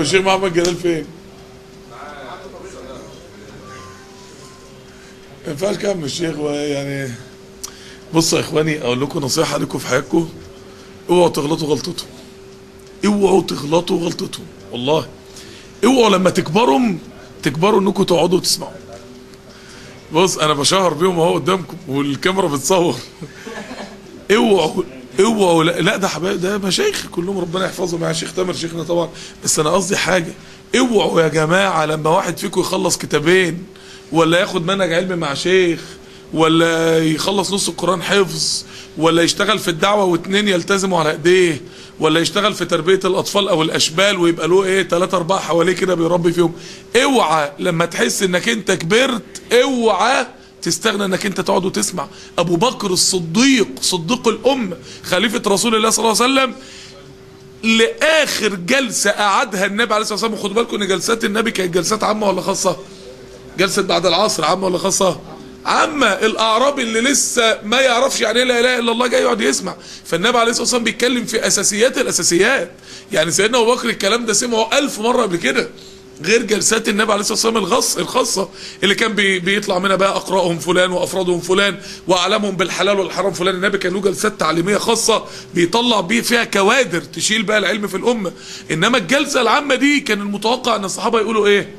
الشيخ محمد جلال فين؟ ما ينفعش كده من الشيخ يعني بصوا يا اخواني اقول لكم نصيحه لكم في حياتكم اوعوا تغلطوا غلطتهم اوعوا تغلطوا غلطتهم والله اوعوا لما تكبروا تكبروا انكم تقعدوا وتسمعوا بص انا بشهر بيهم اهو قدامكم والكاميرا بتصور اوعوا اوعوا لا, لا ده حبايب ده مشايخ كلهم ربنا يحفظهم يا شيخ تامر شيخنا طبعا بس انا قصدي حاجه اوعوا يا جماعه لما واحد فيكم يخلص كتابين ولا ياخد منهج علمي مع شيخ ولا يخلص نص القرآن حفظ ولا يشتغل في الدعوة واتنين يلتزموا على ايديه ولا يشتغل في تربية الأطفال أو الأشبال ويبقى له إيه تلاتة أربعة حواليه كده بيربي فيهم اوعى لما تحس إنك أنت كبرت اوعى تستغنى انك انت تقعد وتسمع ابو بكر الصديق صديق الامه خليفه رسول الله صلى الله عليه وسلم لاخر جلسه قعدها النبي عليه الصلاه والسلام وخدوا بالكم ان جلسات النبي كانت جلسات عامه ولا خاصه جلسه بعد العصر عامه ولا خاصه عامة الاعرابي اللي لسه ما يعرفش يعني ايه لا اله الا الله جاي يقعد يسمع فالنبي عليه الصلاه والسلام بيتكلم في اساسيات الاساسيات يعني سيدنا ابو بكر الكلام ده سمعه ألف مره قبل كده غير جلسات النبي عليه الصلاه والسلام الغص الخاصه اللي كان بي بيطلع منها بقى اقراهم فلان وافرادهم فلان واعلمهم بالحلال والحرام فلان النبي كان له جلسات تعليميه خاصه بيطلع بيه فيها كوادر تشيل بقى العلم في الامه انما الجلسه العامه دي كان المتوقع ان الصحابه يقولوا ايه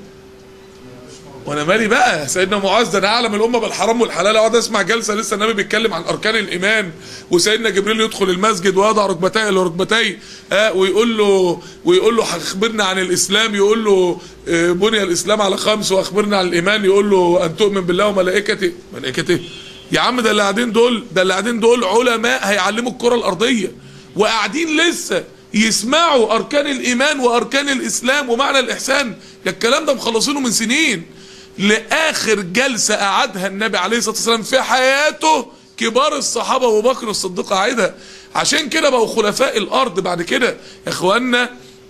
وانا مالي بقى سيدنا معاذ ده انا اعلم الامه بالحرام والحلال اقعد اسمع جلسه لسه النبي بيتكلم عن اركان الايمان وسيدنا جبريل يدخل المسجد ويضع ركبتيه الى ركبتيه آه ويقول له ويقول له اخبرنا عن الاسلام يقول له آه بني الاسلام على خمس واخبرنا عن الايمان يقول له ان تؤمن بالله وملائكته ملائكته يا عم ده اللي قاعدين دول ده اللي قاعدين دول علماء هيعلموا الكره الارضيه وقاعدين لسه يسمعوا اركان الايمان واركان الاسلام ومعنى الاحسان ده الكلام ده مخلصينه من سنين لاخر جلسه قعدها النبي عليه الصلاه والسلام في حياته كبار الصحابه ابو بكر الصديق قاعدها عشان كده بقوا خلفاء الارض بعد كده يا اخوانا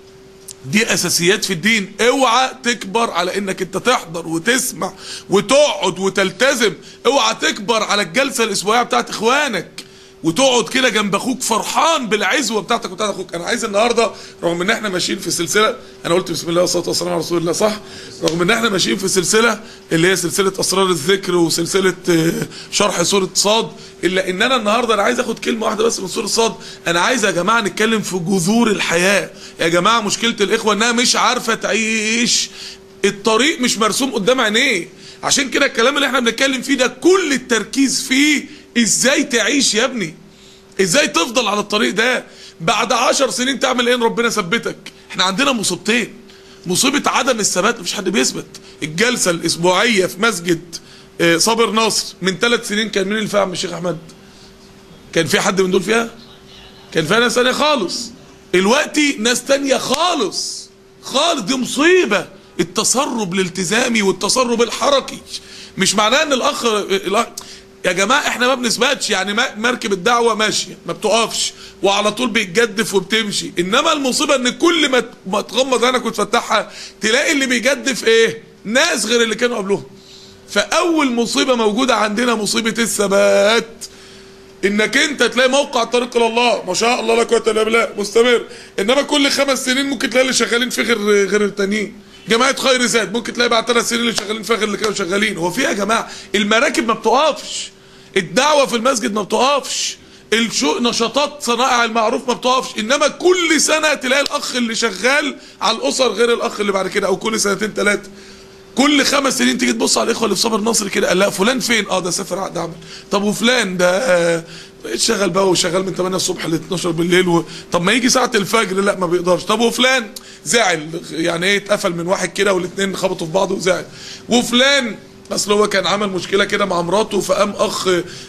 دي اساسيات في الدين اوعى تكبر على انك انت تحضر وتسمع وتقعد وتلتزم اوعى تكبر على الجلسه الاسبوعيه بتاعت اخوانك وتقعد كده جنب اخوك فرحان بالعزوه بتاعتك وبتاعت اخوك انا عايز النهارده رغم ان احنا ماشيين في سلسله انا قلت بسم الله والصلاه والسلام على رسول الله صح رغم ان احنا ماشيين في سلسله اللي هي سلسله اسرار الذكر وسلسله شرح سوره صاد الا ان انا النهارده انا عايز اخد كلمه واحده بس من سوره صاد انا عايز يا جماعه نتكلم في جذور الحياه يا جماعه مشكله الاخوه انها مش عارفه تعيش الطريق مش مرسوم قدام عينيه عشان كده الكلام اللي احنا بنتكلم فيه ده كل التركيز فيه ازاي تعيش يا ابني ازاي تفضل على الطريق ده بعد عشر سنين تعمل ايه ان ربنا ثبتك احنا عندنا مصيبتين مصيبة عدم الثبات مفيش حد بيثبت الجلسة الاسبوعية في مسجد اه صابر ناصر من ثلاث سنين كان مين اللي فيها عم الشيخ احمد كان في حد من دول فيها كان فيها ناس تانية خالص دلوقتي ناس تانية خالص خالص دي مصيبة التسرب الالتزامي والتسرب الحركي مش معناه ان الاخ, الأخ يا جماعة احنا ما بنثبتش يعني مركب الدعوة ماشية ما بتقفش وعلى طول بيتجدف وبتمشي انما المصيبة ان كل ما ما تغمض عينك وتفتحها تلاقي اللي بيجدف ايه ناس غير اللي كانوا قبلهم فاول مصيبة موجودة عندنا مصيبة الثبات انك انت تلاقي موقع طريق الى الله ما شاء الله لا قوه الا بالله مستمر انما كل خمس سنين ممكن تلاقي اللي شغالين فيه غير غير التانيين جماعه خير زاد ممكن تلاقي بعد ثلاث سنين اللي شغالين فيها غير اللي كانوا شغالين هو في يا جماعه المراكب ما بتقفش الدعوه في المسجد ما بتقفش الشو نشاطات صنائع المعروف ما بتقفش انما كل سنه تلاقي الاخ اللي شغال على الاسر غير الاخ اللي بعد كده او كل سنتين ثلاثه كل خمس سنين تيجي تبص على الاخوه اللي في صبر نصر كده قال لا فلان فين اه ده سافر عقد عمل طب وفلان ده آه شغال بقى وشغال من 8 الصبح ل 12 بالليل و... طب ما يجي ساعه الفجر لا ما بيقدرش طب وفلان زعل يعني ايه اتقفل من واحد كده والاثنين خبطوا في بعض وزعل وفلان اصل هو كان عمل مشكله كده مع مراته فقام اخ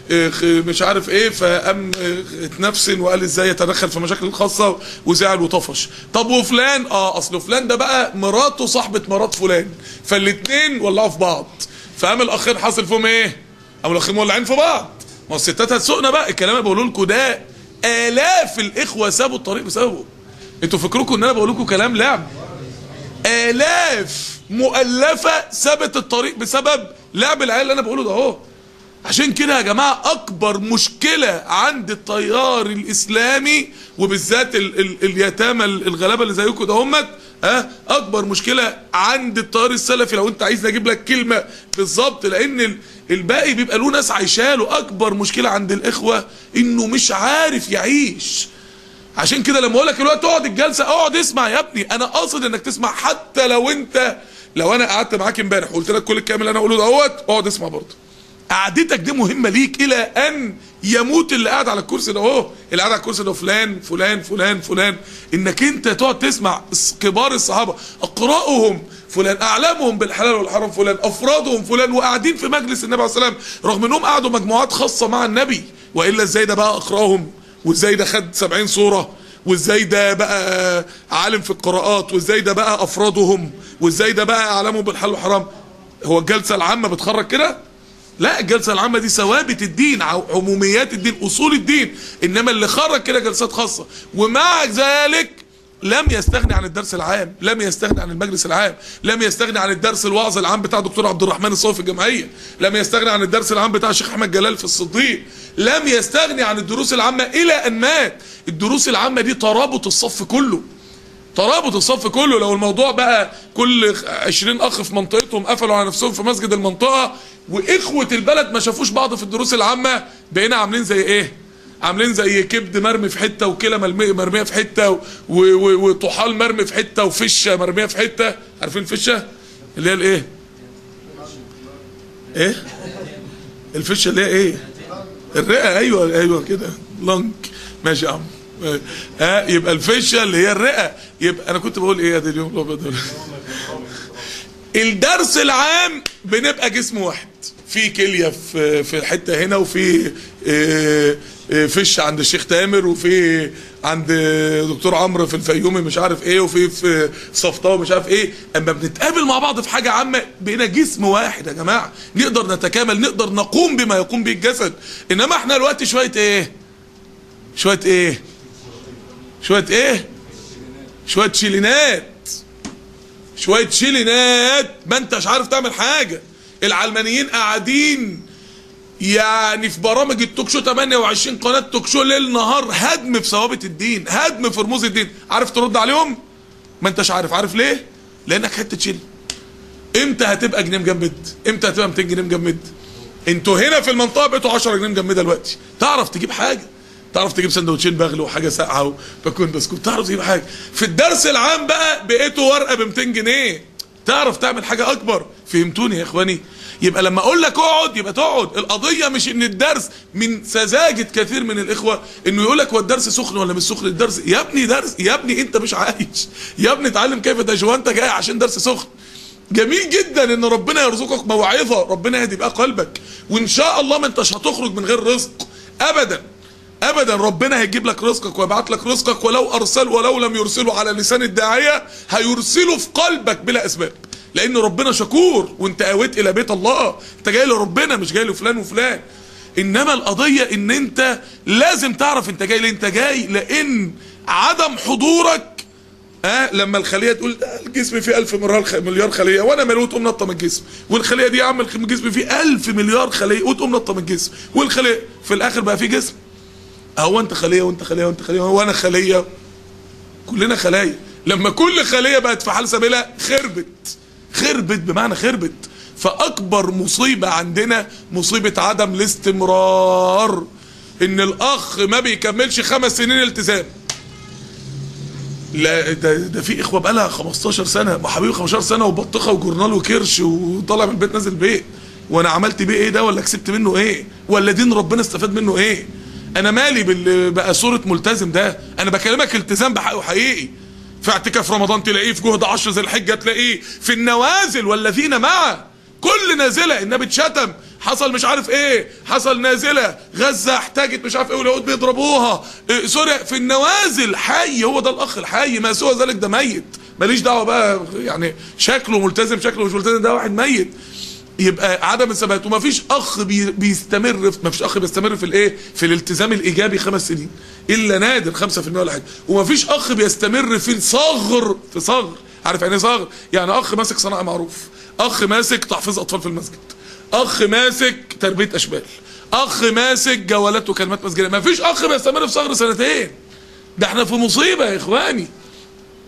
مش عارف ايه فقام اتنفسن وقال ازاي يتدخل في مشاكل الخاصه وزعل وطفش طب وفلان اه اصل فلان ده بقى مراته صاحبه مرات فلان فالاثنين ولعوا في بعض فقام الاخين حاصل فيهم ايه قاموا الاخين مولعين في بعض ما هو الستات هتسوقنا بقى الكلام اللي بقوله لكم ده الاف الاخوه سابوا الطريق بسببه انتوا فكركم ان انا بقول لكم كلام لعب الاف مؤلفه سابت الطريق بسبب لعب العيال اللي انا بقوله ده اهو عشان كده يا جماعه اكبر مشكله عند التيار الاسلامي وبالذات ال ال اليتامى الغلابه اللي زيكم ده همت ها اكبر مشكله عند التيار السلفي لو انت عايز اجيب لك كلمه بالظبط لان ال- الباقي بيبقى له ناس عايشاله اكبر مشكله عند الاخوه انه مش عارف يعيش عشان كده لما اقول لك الوقت اقعد الجلسه اقعد اسمع يا ابني انا قاصد انك تسمع حتى لو انت لو انا قعدت معاك امبارح وقلت لك كل الكلام اللي انا اقوله دوت اقعد اسمع برضه قعدتك دي مهمه ليك الى ان يموت اللي قاعد على الكرسي ده اهو اللي قاعد على الكرسي ده فلان فلان فلان فلان انك انت تقعد تسمع الص- كبار الصحابه اقراهم فلان اعلامهم بالحلال والحرام فلان افرادهم فلان وقاعدين في مجلس النبي عليه الصلاه والسلام رغم انهم قعدوا مجموعات خاصه مع النبي والا ازاي ده بقى اقراهم وازاي ده خد 70 صوره وازاي ده بقى عالم في القراءات وازاي ده بقى افرادهم وازاي ده بقى اعلامهم بالحلال والحرام هو الجلسه العامه بتخرج كده لا الجلسه العامه دي ثوابت الدين عو- عموميات الدين اصول الدين انما اللي خرج كده جلسات خاصه ومع ذلك لم يستغني عن الدرس العام لم يستغني عن المجلس العام لم يستغني عن الدرس الوعظ العام بتاع دكتور عبد الرحمن الصوفي في الجمعيه لم يستغني عن الدرس العام بتاع الشيخ احمد جلال في الصديق لم يستغني عن الدروس العامه الى ان مات الدروس العامه دي ترابط الصف كله ترابط الصف كله لو الموضوع بقى كل 20 اخ في منطقتهم قفلوا على نفسهم في مسجد المنطقه واخوه البلد ما شافوش بعض في الدروس العامه بقينا عاملين زي ايه عاملين زي كبد مرمي في حته وكلى ملمي- مرميه في حته و- و- وطحال مرمي في حته وفشه مرميه في حته عارفين الفشه اللي هي الايه ايه الفشه اللي هي ايه الرئه ايوه ايوه كده لنك ماشي يا عم ها يبقى الفشه اللي هي الرئه يبقى انا كنت بقول ايه يا دي اليوم الابيض ده؟ الدرس العام بنبقى جسم واحد في كليه في في الحته هنا وفي آه، آه، فش عند الشيخ تامر وفي عند دكتور عمرو في الفيومي مش عارف ايه وفي في صفطاوي مش عارف ايه اما بنتقابل مع بعض في حاجه عامه بقينا جسم واحد يا جماعه نقدر نتكامل نقدر نقوم بما يقوم به الجسد انما احنا دلوقتي شويه ايه شويه ايه شويه ايه شويه شيلينات شويه شيلينات ما انتش عارف تعمل حاجه العلمانيين قاعدين يعني في برامج التوك شو 28 قناه توك شو ليل نهار هدم في ثوابت الدين هدم في رموز الدين عارف ترد عليهم ما انتش عارف عارف ليه لانك حته شيل امتى هتبقى جنيه مجمد امتى هتبقى 200 جنيه مجمد انتوا هنا في المنطقه بقيتوا 10 جنيه مجمده دلوقتي تعرف تجيب حاجه تعرف تجيب سندوتشين بغل وحاجه ساقعه وباكون بسكوت تعرف تجيب حاجه في الدرس العام بقى بقيتوا ورقه ب 200 جنيه تعرف تعمل حاجه اكبر فهمتوني يا اخواني يبقى لما اقول لك اقعد يبقى تقعد القضيه مش ان الدرس من سذاجه كثير من الاخوه انه يقول لك هو الدرس سخن ولا مش سخن الدرس يا ابني درس يا ابني انت مش عايش يا ابني اتعلم كيف تعيش هو انت جاي عشان درس سخن جميل جدا ان ربنا يرزقك موعظه ربنا يهدي بقى قلبك وان شاء الله ما انتش هتخرج من غير رزق ابدا ابدا ربنا هيجيب لك رزقك ويبعت لك رزقك ولو ارسل ولو لم يرسله على لسان الداعيه هيرسله في قلبك بلا اسباب لان ربنا شكور وانت اويت الى بيت الله انت جاي لربنا مش جاي لفلان وفلان انما القضيه ان انت لازم تعرف انت جاي ليه انت جاي لان عدم حضورك ها لما الخليه تقول ده الجسم فيه 1000 مليار خ- مليار خليه وانا مالي وتقوم نطه من الجسم والخليه دي يا عم الخ- الجسم فيه 1000 مليار خليه وتقوم نطه من الجسم والخليه في الاخر بقى فيه جسم هو انت خليه وانت خليه وانت خليه وانا خليه كلنا خلايا لما كل خليه بقت في حال سبيلها خربت خربت بمعنى خربت فاكبر مصيبه عندنا مصيبه عدم الاستمرار ان الاخ ما بيكملش خمس سنين التزام لا ده ده في اخوه بقالها 15 سنه ما حبيبي 15 سنه وبطيخه وجورنال وكرش وطالع من البيت نازل بيت وانا عملت بيه ايه ده ولا كسبت منه ايه ولا دين ربنا استفاد منه ايه انا مالي باللي بقى صوره ملتزم ده انا بكلمك التزام بحقه حقيقي في اعتكاف رمضان تلاقيه في جهد عشر ذي الحجه تلاقيه في النوازل والذين معه كل نازله النبي اتشتم حصل مش عارف ايه حصل نازله غزه احتاجت مش عارف ايه واليهود بيضربوها إيه سوريا في النوازل حي هو ده الاخ الحي ما سوى ذلك ده ميت ماليش دعوه بقى يعني شكله ملتزم شكله مش ملتزم ده واحد ميت يبقى عدم الثبات وما فيش اخ بي بيستمر في ما فيش اخ بيستمر في الايه في الالتزام الايجابي خمس سنين الا نادر 5% ولا حاجه وما فيش اخ بيستمر في الصغر في صغر عارف يعني ايه صغر يعني اخ ماسك صناعه معروف اخ ماسك تحفيظ اطفال في المسجد اخ ماسك تربيه اشبال اخ ماسك جولات وكلمات مسجديه ما فيش اخ بيستمر في صغر سنتين ده احنا في مصيبه يا اخواني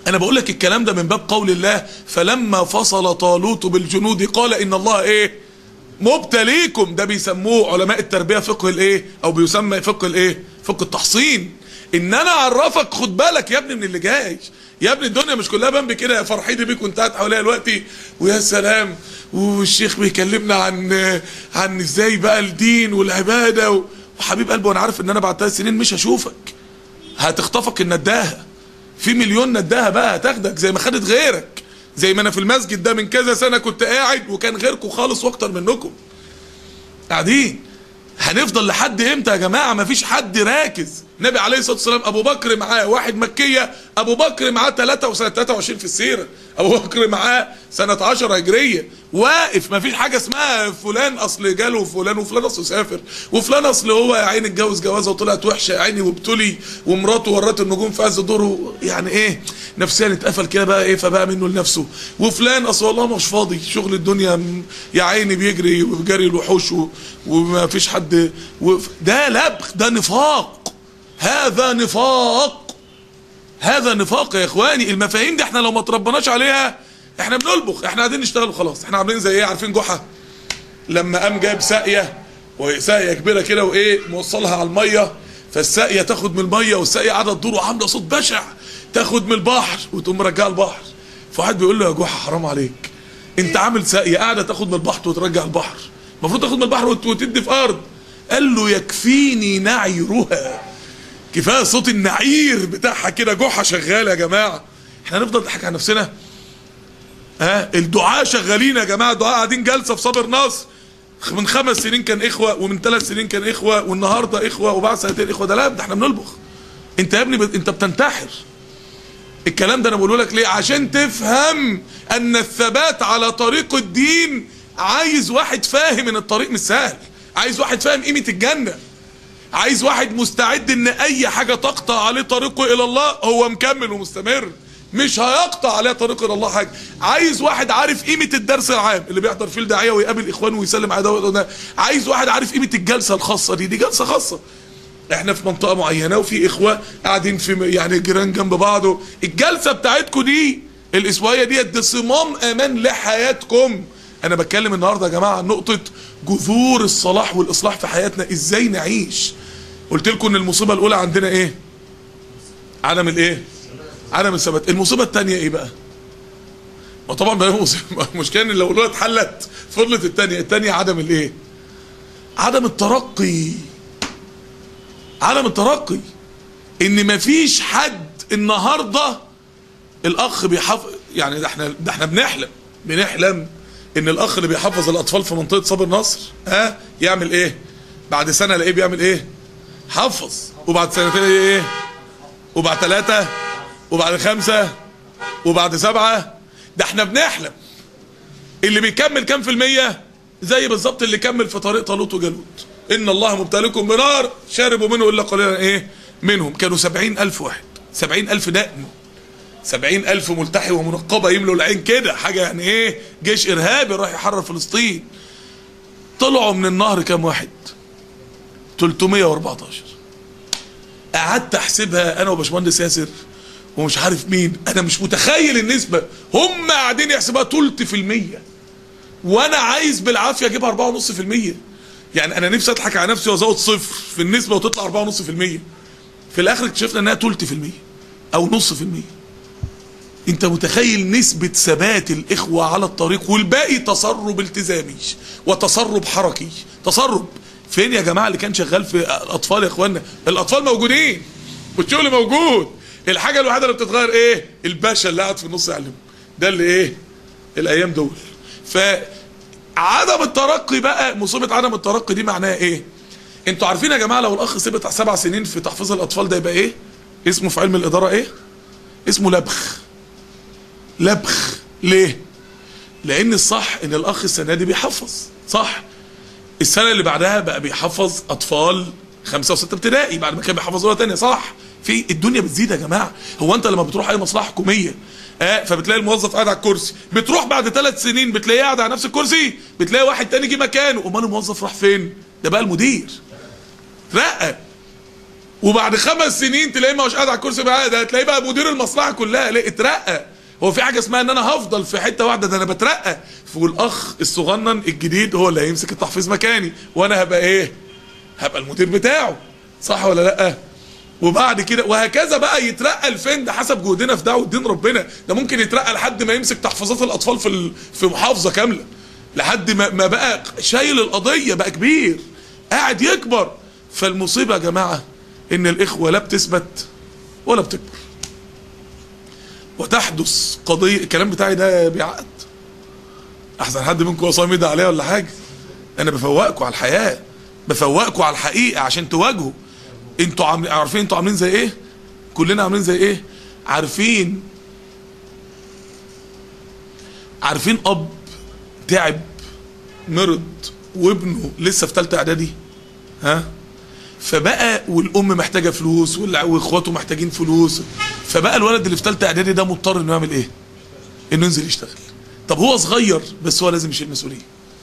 انا بقول لك الكلام ده من باب قول الله فلما فصل طالوت بالجنود قال ان الله ايه مبتليكم ده بيسموه علماء التربيه فقه الايه او بيسمى فقه الايه فقه التحصين ان انا اعرفك خد بالك يا ابني من اللي جاي يا ابني الدنيا مش كلها بنبي كده يا فرحتي بيك وانت قاعد حواليا دلوقتي ويا سلام والشيخ بيكلمنا عن عن ازاي بقى الدين والعباده و... وحبيب قلبي وانا عارف ان انا بعد ثلاث سنين مش هشوفك هتخطفك النداهه في مليون نداهه بقى هتاخدك زي ما خدت غيرك زي ما انا في المسجد ده من كذا سنه كنت قاعد وكان غيركم خالص واكتر منكم قاعدين هنفضل لحد امتى يا جماعه مفيش حد راكز النبي عليه الصلاه والسلام ابو بكر معاه واحد مكيه ابو بكر معاه 3 وسنه 23 في السيره ابو بكر معاه سنه 10 هجريه واقف مفيش حاجه اسمها فلان اصل جاله فلان وفلان اصل سافر وفلان اصل هو يا عيني اتجوز جوازه وطلعت وحشه يا عيني وابتلي ومراته ورت النجوم في عز دوره يعني ايه نفسيا اتقفل كده بقى ايه فبقى منه لنفسه وفلان اصل والله مش فاضي شغل الدنيا م- يا عيني بيجري وبيجري الوحوش و- وما فيش حد وف- ده لبخ ده نفاق هذا نفاق هذا نفاق يا اخواني المفاهيم دي احنا لو ما تربناش عليها احنا بنلبخ احنا قاعدين نشتغل وخلاص احنا عاملين زي ايه عارفين جحا لما قام جايب ساقيه وساقيه كبيره كده وايه موصلها على الميه فالساقيه تاخد من الميه والساقيه قاعده تدور وعامله صوت بشع تاخد من البحر وتقوم مرجعها البحر فواحد بيقول له يا جحا حرام عليك انت عامل ساقيه قاعده تاخد من البحر وترجع البحر المفروض تاخد من البحر وت- وتدي في ارض قال له يكفيني نعيرها كفايه صوت النعير بتاعها كده جحا شغال يا جماعه احنا هنفضل نضحك على نفسنا ها الدعاء شغالين يا جماعه الدعاء قاعدين جلسه في صابر نصر من خمس سنين كان اخوه ومن ثلاث سنين كان اخوه والنهارده اخوه وبعد سنتين اخوه ده لا ده احنا بنلبخ انت يا ابني بت... انت بتنتحر الكلام ده انا بقوله لك ليه عشان تفهم ان الثبات على طريق الدين عايز واحد فاهم ان الطريق مش سهل عايز واحد فاهم قيمه الجنه عايز واحد مستعد ان اي حاجه تقطع عليه طريقه الى الله هو مكمل ومستمر مش هيقطع عليه طريقه الى الله حاجه عايز واحد عارف قيمه الدرس العام اللي بيحضر فيه الداعيه ويقابل اخوانه ويسلم على ده وده عايز واحد عارف قيمه الجلسه الخاصه دي دي جلسه خاصه احنا في منطقه معينه وفي اخوه قاعدين في يعني جيران جنب بعض الجلسه بتاعتكم دي الاسبوعيه ديت ده صمام امان لحياتكم انا بتكلم النهارده يا جماعه عن نقطه جذور الصلاح والاصلاح في حياتنا ازاي نعيش قلت لكم ان المصيبه الاولى عندنا ايه عدم الايه عدم الثبات المصيبه الثانيه ايه بقى ما طبعا بقى مصيبة- المشكله ان لو الاولى اتحلت فضلت الثانيه الثانيه عدم الايه عدم الترقي عدم الترقي ان مفيش حد النهارده الاخ بيحافظ يعني ده احنا ده احنا بنحلم بنحلم ان الاخ اللي بيحفظ الاطفال في منطقه صابر نصر ها يعمل ايه بعد سنه الاقيه بيعمل ايه حفظ وبعد سنتين ايه وبعد ثلاثه وبعد خمسه وبعد سبعه ده احنا بنحلم اللي بيكمل كام في المية زي بالظبط اللي كمل في طريق طالوت وجالوت ان الله مبتليكم بنار شاربوا منه الا قليلا ايه منهم كانوا سبعين الف واحد سبعين الف دقن سبعين الف ملتحي ومنقبة يملوا العين كده حاجة يعني ايه جيش ارهابي راح يحرر فلسطين طلعوا من النهر كام واحد 314 قعدت احسبها انا وباشمهندس ياسر ومش عارف مين انا مش متخيل النسبة هم قاعدين يحسبوها تلت في المية وانا عايز بالعافية اجيبها اربعة ونص في المية يعني انا نفسي اضحك على نفسي وازود صفر في النسبة وتطلع اربعة ونص في المية في الاخر اكتشفنا انها تلت في المية او نص في المية انت متخيل نسبة ثبات الاخوة على الطريق والباقي تسرب التزامي وتسرب حركي تسرب فين يا جماعة اللي كان شغال في الاطفال يا اخوانا الاطفال موجودين والشغل موجود الحاجة الوحيدة اللي بتتغير ايه الباشا اللي قاعد في النص يعلم ده اللي ايه الايام دول فعدم الترقي بقى مصيبة عدم الترقي دي معناها ايه انتوا عارفين يا جماعة لو الاخ ثبت سبع سنين في تحفيظ الاطفال ده يبقى ايه اسمه في علم الادارة ايه اسمه لبخ لبخ ليه لان الصح ان الاخ السنه دي بيحفظ صح السنه اللي بعدها بقى بيحفظ اطفال خمسة وستة ابتدائي بعد ما كان بيحفظ اولى تانية صح في الدنيا بتزيد يا جماعه هو انت لما بتروح اي مصلحه حكوميه اه فبتلاقي الموظف قاعد على الكرسي بتروح بعد ثلاث سنين بتلاقيه قاعد على نفس الكرسي بتلاقي واحد تاني جه مكانه امال الموظف راح فين ده بقى المدير رقى وبعد خمس سنين تلاقيه مش قاعد على الكرسي بقى ده تلاقيه بقى مدير المصلحه كلها ليه اترقى هو في حاجه اسمها ان انا هفضل في حته واحده ده انا بترقى والاخ الصغنن الجديد هو اللي هيمسك التحفيظ مكاني وانا هبقى ايه هبقى المدير بتاعه صح ولا لا وبعد كده وهكذا بقى يترقى لفين ده حسب جهدنا في دعوه دين ربنا ده ممكن يترقى لحد ما يمسك تحفيظات الاطفال في ال- في محافظه كامله لحد ما ما بقى شايل القضيه بقى كبير قاعد يكبر فالمصيبه يا جماعه ان الاخوه لا بتثبت ولا بتكبر وتحدث قضيه الكلام بتاعي ده بيعقد احسن حد منكم صايم يدعي عليا ولا حاجه انا بفوقكم على الحياه بفوقكم على الحقيقه عشان تواجهوا انتوا عاملين عارفين انتوا عاملين زي ايه كلنا عاملين زي ايه عارفين عارفين اب تعب مرض وابنه لسه في ثالثه اعدادي ها فبقى والام محتاجه فلوس والع- واخواته محتاجين فلوس فبقى الولد اللي في ثالثه اعدادي ده مضطر انه يعمل ايه انه ينزل يشتغل طب هو صغير بس هو لازم يشيل مسؤوليه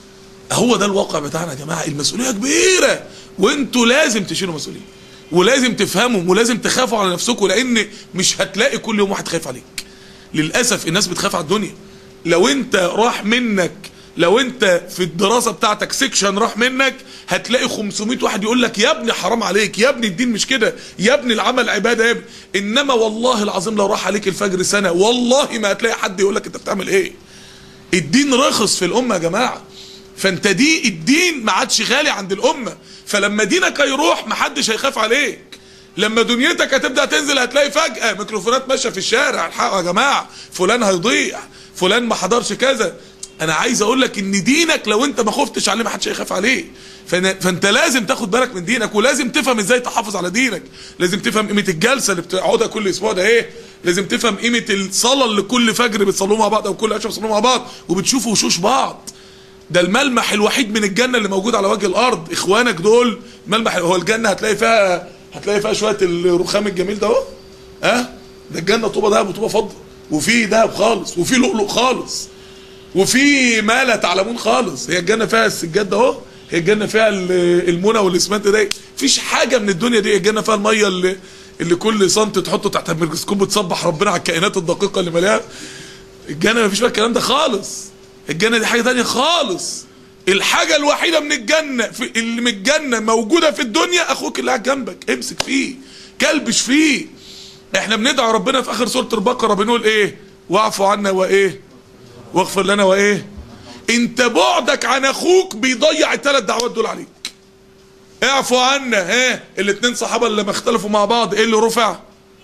هو ده الواقع بتاعنا يا جماعه المسؤوليه كبيره وانتوا لازم تشيلوا مسؤوليه ولازم تفهموا ولازم تخافوا على نفسكم لان مش هتلاقي كل يوم واحد خايف عليك للاسف الناس بتخاف على الدنيا لو انت راح منك لو انت في الدراسه بتاعتك سيكشن راح منك هتلاقي 500 واحد يقول لك يا ابني حرام عليك يا ابني الدين مش كده يا ابني العمل عباده يا ابني انما والله العظيم لو راح عليك الفجر سنه والله ما هتلاقي حد يقول لك انت بتعمل ايه الدين رخص في الامه يا جماعه فانت دي الدين ما عادش غالي عند الامه فلما دينك هيروح محدش هيخاف عليك لما دنيتك هتبدا تنزل هتلاقي فجاه ميكروفونات ماشيه في الشارع الحقوا يا جماعه فلان هيضيع فلان ما حضرش كذا انا عايز اقول لك ان دينك لو انت ما خفتش عليه ما حدش هيخاف عليه فأنا- فانت لازم تاخد بالك من دينك ولازم تفهم ازاي تحافظ على دينك لازم تفهم قيمه الجلسه اللي بتقعدها كل اسبوع ده ايه لازم تفهم قيمه الصلاه اللي كل فجر بتصلوها مع بعض او كل عشاء بتصلوها مع بعض وبتشوفوا وشوش بعض ده الملمح الوحيد من الجنه اللي موجود على وجه الارض اخوانك دول ملمح هو الجنه هتلاقي فيها هتلاقي فيها شويه الرخام الجميل ده اهو ها ده الجنه طوبه دهب وطوبه فضه وفي دهب خالص وفي لؤلؤ خالص وفي ما لا تعلمون خالص هي الجنه فيها السجاد ده اهو هي الجنه فيها ال- المنى والاسمنت ده مفيش حاجه من الدنيا دي الجنه فيها الميه اللي اللي كل سنت تحطه تحت الميكروسكوب بتصبح ربنا على الكائنات الدقيقه اللي مليها الجنه مفيش بقى الكلام ده خالص الجنه دي حاجه تانية خالص الحاجه الوحيده من الجنه في اللي من الجنه موجوده في الدنيا اخوك اللي قاعد جنبك امسك فيه كلبش فيه احنا بندعو ربنا في اخر سوره البقره بنقول ايه واعفو عنا وايه واغفر لنا وايه انت بعدك عن اخوك بيضيع الثلاث دعوات دول عليك اعفو عنا ها الاثنين صحابه اللي لما اختلفوا مع بعض ايه اللي رفع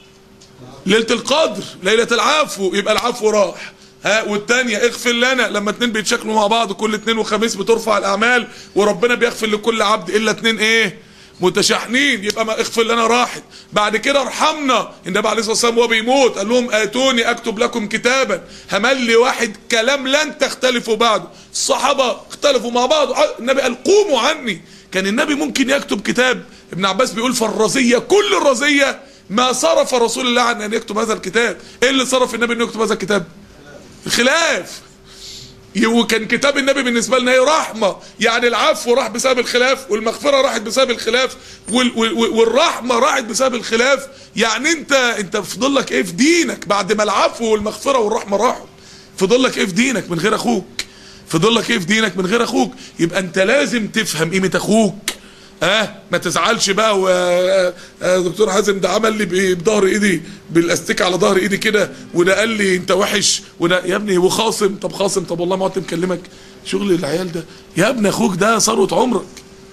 ليله القدر ليله العفو يبقى العفو راح ها والتانية اغفر لنا لما اتنين بيتشكلوا مع بعض كل اتنين وخميس بترفع الاعمال وربنا بيغفر لكل عبد الا اتنين ايه متشاحنين يبقى ما اغفر لنا راحت بعد كده ارحمنا النبي عليه الصلاه والسلام وهو بيموت قال لهم اتوني اكتب لكم كتابا هملي واحد كلام لن تختلفوا بعده الصحابه اختلفوا مع بعض النبي قال قوموا عني كان النبي ممكن يكتب كتاب ابن عباس بيقول فالرزيه كل الرزيه ما صرف رسول الله عن ان يكتب هذا الكتاب ايه اللي صرف النبي انه يكتب هذا الكتاب الخلاف وكان كتاب النبي بالنسبه لنا هي رحمه يعني العفو راح بسبب الخلاف والمغفره راحت بسبب الخلاف وال وال والرحمه راحت بسبب الخلاف يعني انت انت فضل لك ايه في دينك بعد ما العفو والمغفره والرحمه راحوا فضل لك ايه في دينك من غير اخوك فضل لك ايه في دينك من غير اخوك يبقى انت لازم تفهم قيمه اخوك ها أه؟ ما تزعلش بقى و آه دكتور حازم ده عمل لي بظهر ايدي بالاستيك على ظهر ايدي كده وده قال لي انت وحش وده يا ابني وخاصم طب خاصم طب والله ما قعدت مكلمك شغل العيال ده يا ابني اخوك ده ثروه عمرك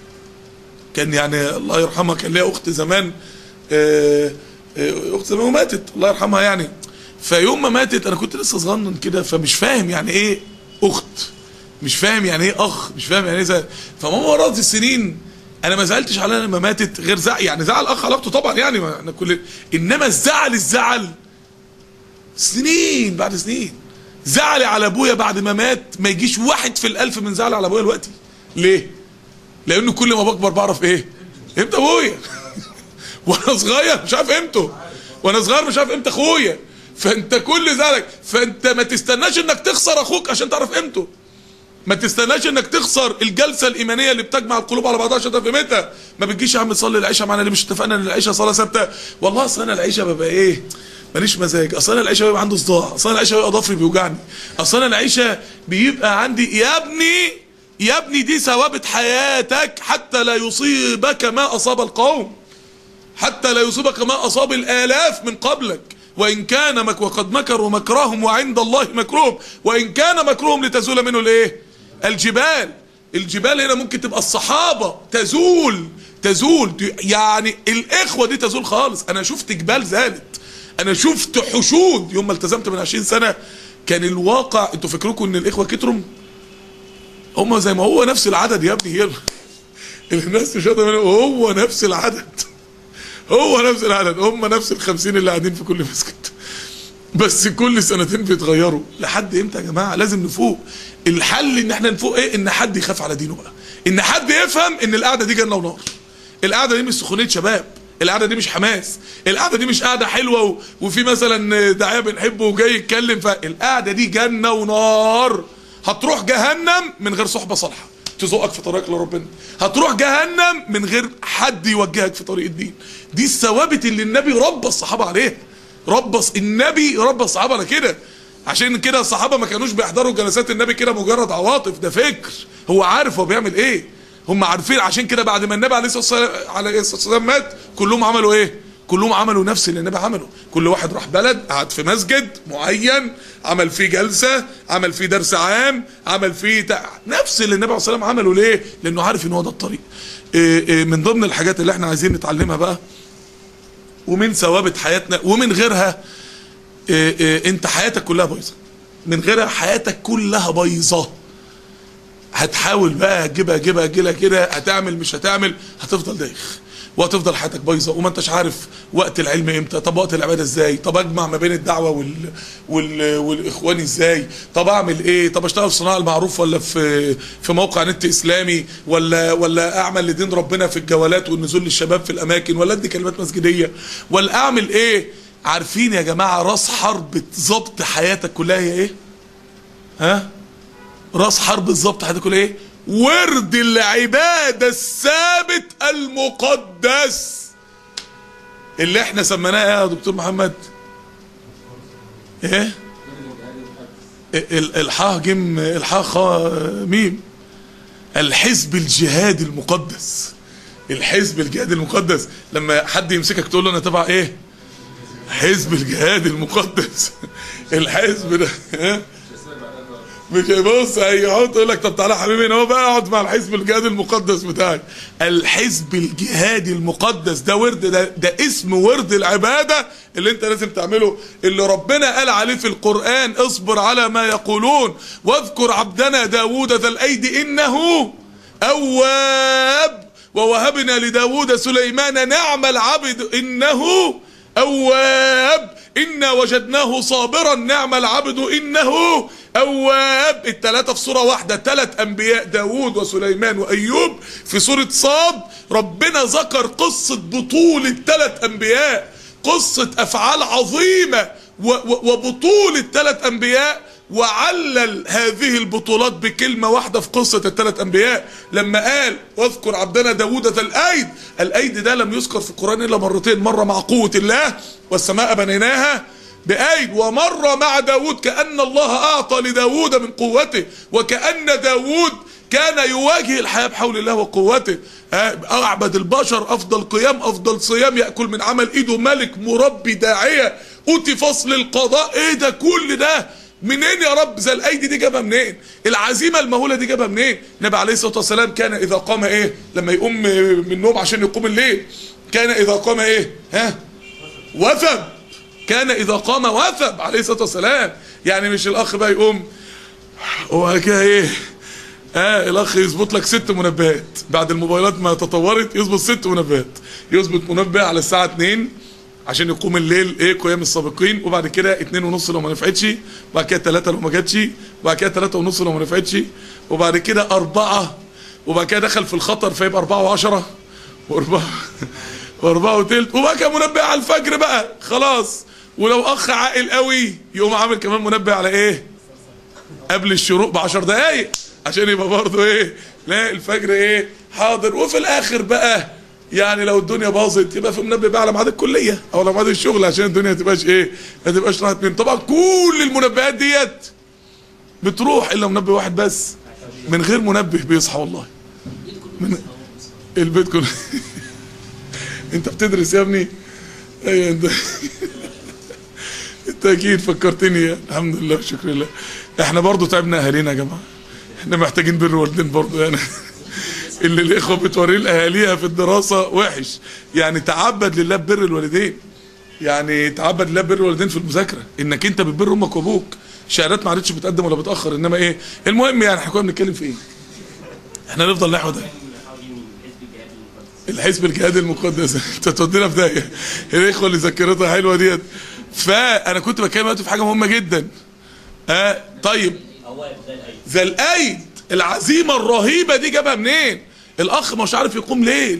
كان يعني الله يرحمها كان ليها اخت زمان آه اخت زمان وماتت الله يرحمها يعني فيوم ما ماتت انا كنت لسه صغنن كده فمش فاهم يعني ايه اخت مش فاهم يعني ايه اخ مش فاهم يعني ايه زي فماما مرات السنين انا ما زعلتش عليها لما ماتت غير زعل يعني زعل اخ علاقته طبعا يعني ما احنا كل انما الزعل الزعل سنين بعد سنين زعلي على ابويا بعد ما مات ما يجيش واحد في الالف من زعلي على ابويا دلوقتي ليه لانه كل ما بكبر بعرف ايه امتى ابويا وانا صغير مش عارف امتى وانا صغير مش عارف امتى اخويا فانت كل زعلك فانت ما تستناش انك تخسر اخوك عشان تعرف قيمته ما تستناش انك تخسر الجلسه الايمانيه اللي بتجمع القلوب على بعضها عشان تفهمتها ما بتجيش يا عم تصلي العشاء معانا اللي مش اتفقنا ان العشاء صلاه ثابته والله اصل انا العشاء ببقى ايه ماليش مزاج اصل انا العشاء بيبقى عندي صداع اصل انا العشاء بيبقى ضفري بيوجعني اصل انا العشاء بيبقى عندي يا ابني يا ابني دي ثوابت حياتك حتى لا يصيبك ما اصاب القوم حتى لا يصيبك ما أصاب الآلاف من قبلك وإن كان مك وقد مكروا مكرهم وعند الله مكرهم وإن كان مكرهم لتزول منه الإيه الجبال الجبال هنا ممكن تبقى الصحابة تزول تزول دي- يعني الإخوة دي تزول خالص أنا شفت جبال زالت أنا شفت حشود يوم ما التزمت من 20 سنة كان الواقع انتوا فكركم ان الاخوه كترم هم زي ما هو نفس العدد يا ابني هي الناس مش قادرة منهم، هو نفس العدد هو نفس العدد هم نفس الخمسين اللي قاعدين في كل مسجد بس كل سنتين بيتغيروا لحد امتى يا جماعه لازم نفوق الحل ان احنا نفوق ايه ان حد يخاف على دينه بقى ان حد يفهم ان القعده دي جنه ونار القعده دي مش سخونيه شباب القعده دي مش حماس القعده دي مش قعده حلوه و... وفي مثلا داعيه بنحبه وجاي يتكلم فالقعده دي جنه ونار هتروح جهنم من غير صحبه صالحه تزقك في طريقك لربنا هتروح جهنم من غير حد يوجهك في طريق الدين دي الثوابت اللي النبي ربى الصحابه عليها ربى النبي ربى الصحابه على كده عشان كده الصحابه ما كانوش بيحضروا جلسات النبي كده مجرد عواطف ده فكر هو عارف هو بيعمل ايه هم عارفين عشان كده بعد ما النبي عليه الصلاه والسلام عليه الصلاه والسلام مات كلهم عملوا ايه كلهم عملوا نفس اللي النبي عمله كل واحد راح بلد قعد في مسجد معين عمل فيه جلسة عمل فيه درس عام عمل فيه تع... نفس اللي النبي عليه الصلاة والسلام عمله ليه لانه عارف ان هو ده الطريق إيه إيه من ضمن الحاجات اللي احنا عايزين نتعلمها بقى ومن ثوابت حياتنا ومن غيرها إيه إيه انت حياتك كلها بايظه من غيرها حياتك كلها بايظه هتحاول بقى تجيبها جيبها جيلها كده هتعمل مش هتعمل هتفضل دايخ وهتفضل حياتك بايظه وما انتش عارف وقت العلم امتى طب وقت العباده ازاي طب اجمع ما بين الدعوه وال... وال... والاخوان ازاي طب اعمل ايه طب اشتغل في صناعه المعروف ولا في في موقع نت اسلامي ولا ولا اعمل لدين ربنا في الجولات والنزول للشباب في الاماكن ولا ادي كلمات مسجديه ولا اعمل ايه عارفين يا جماعه راس حرب ضبط حياتك كلها هي ايه ها راس حرب بالظبط هتاكل ايه ورد العبادة الثابت المقدس اللي احنا سميناه ايه يا دكتور محمد ايه ال- الحاء جيم الحاء خاء ميم الحزب الجهادي المقدس الحزب الجهادي المقدس لما حد يمسكك تقول له انا تبع ايه حزب الجهاد المقدس الحزب ده ها؟ مش بص هيقعد يقول لك طب تعالى يا حبيبي هنا هو بقى اقعد مع الحزب الجهادي المقدس بتاعك الحزب الجهادي المقدس ده ورد ده, ده اسم ورد العباده اللي انت لازم تعمله اللي ربنا قال عليه في القران اصبر على ما يقولون واذكر عبدنا داوود ذا الايدي انه اواب ووهبنا لداوود سليمان نعم العبد انه اواب انا وجدناه صابرا نعم العبد انه اواب التلاتة في صورة واحدة تلات انبياء داود وسليمان وايوب في سورة صاد ربنا ذكر قصة بطولة تلات انبياء قصة افعال عظيمة و- و- وبطولة تلات انبياء وعلل هذه البطولات بكلمة واحدة في قصة الثلاث أنبياء لما قال واذكر عبدنا داوود ذا الأيد الأيد ده لم يذكر في القرآن إلا مرتين مرة مع قوة الله والسماء بنيناها بأيد ومرة مع داوود كأن الله أعطى لداوود من قوته وكأن داوود كان يواجه الحياة بحول الله وقوته آه، أعبد البشر أفضل قيام أفضل صيام يأكل من عمل إيده ملك مربي داعية أوتي فصل القضاء إيه ده كل ده منين يا رب زي الايدي دي جابها منين العزيمه المهوله دي جابها منين النبي عليه الصلاه والسلام كان اذا قام ايه لما يقوم من النوم عشان يقوم الليل كان اذا قام ايه ها وثب كان اذا قام وثب عليه الصلاه والسلام يعني مش الاخ بقى يقوم هو كده ايه اه الاخ يظبط لك ست منبهات بعد الموبايلات ما تطورت يظبط ست منبهات يظبط منبه على الساعه 2 عشان يقوم الليل ايه قيام السابقين وبعد كده اتنين ونص لو ما نفعتش وبعد كده تلاتة لو ما جاتش وبعد كده تلاتة ونص لو ما نفعتش وبعد كده أربعة وبعد كده دخل في الخطر فيبقى أربعة وعشرة وأربعة وأربعة وتلت وبقى كده منبه على الفجر بقى خلاص ولو أخ عاقل قوي يقوم عامل كمان منبه على إيه؟ قبل الشروق بعشر دقايق عشان يبقى برضه ايه لا الفجر ايه حاضر وفي الاخر بقى يعني لو الدنيا باظت يبقى في منبه بقى على ميعاد الكليه او على ميعاد الشغل عشان الدنيا ما تبقاش ايه ما تبقاش راحت من طبعا كل المنبهات ديت بتروح الا منبه واحد بس من غير منبه بيصحى والله من البيت كله انت بتدرس يا ابني ايوه انت انت اكيد فكرتني الحمد لله شكرا لله احنا برضو تعبنا اهالينا يا جماعه احنا محتاجين بر والدين برضو يعني اللي الاخوه بتوريه لاهاليها في الدراسه وحش يعني تعبد لله ببر الوالدين يعني تعبد لله ببر الوالدين في المذاكره انك انت بتبر امك وابوك شهادات ما عادتش بتقدم ولا بتاخر انما ايه المهم يعني احنا كنا بنتكلم في ايه احنا نفضل نحو ده الحزب الجهادي المقدس انت تودينا في داهيه الاخوه اللي ذاكرتها حلوه ديت فانا كنت بتكلم دلوقتي في حاجه مهمه جدا اه طيب ذا الايد العزيمه الرهيبه دي جابها منين الاخ مش عارف يقوم ليل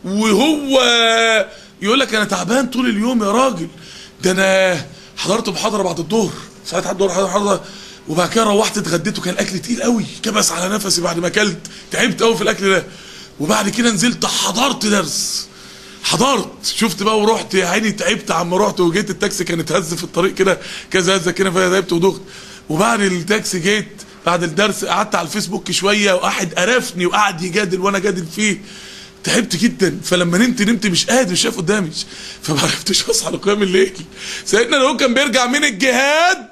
وهو يقول لك انا تعبان طول اليوم يا راجل ده انا حضرت محاضره بعد الظهر ساعات حد الظهر محاضره وبعد كده روحت اتغديت وكان الاكل تقيل قوي كبس على نفسي بعد ما اكلت تعبت قوي في الاكل ده وبعد كده نزلت حضرت درس حضرت شفت بقى ورحت يا عيني تعبت عم رحت وجيت التاكسي كان اتهز في الطريق كده كذا هزه كده فتعبت ودخت وبعد التاكسي جيت بعد الدرس قعدت على الفيسبوك شويه وقعد قرفني وقعد يجادل وانا جادل فيه تعبت جدا فلما نمت نمت مش قادر مش شايف قدامي فما عرفتش اصحى لقيام الليل سيدنا لو كان بيرجع من الجهاد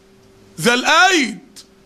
ذا الايد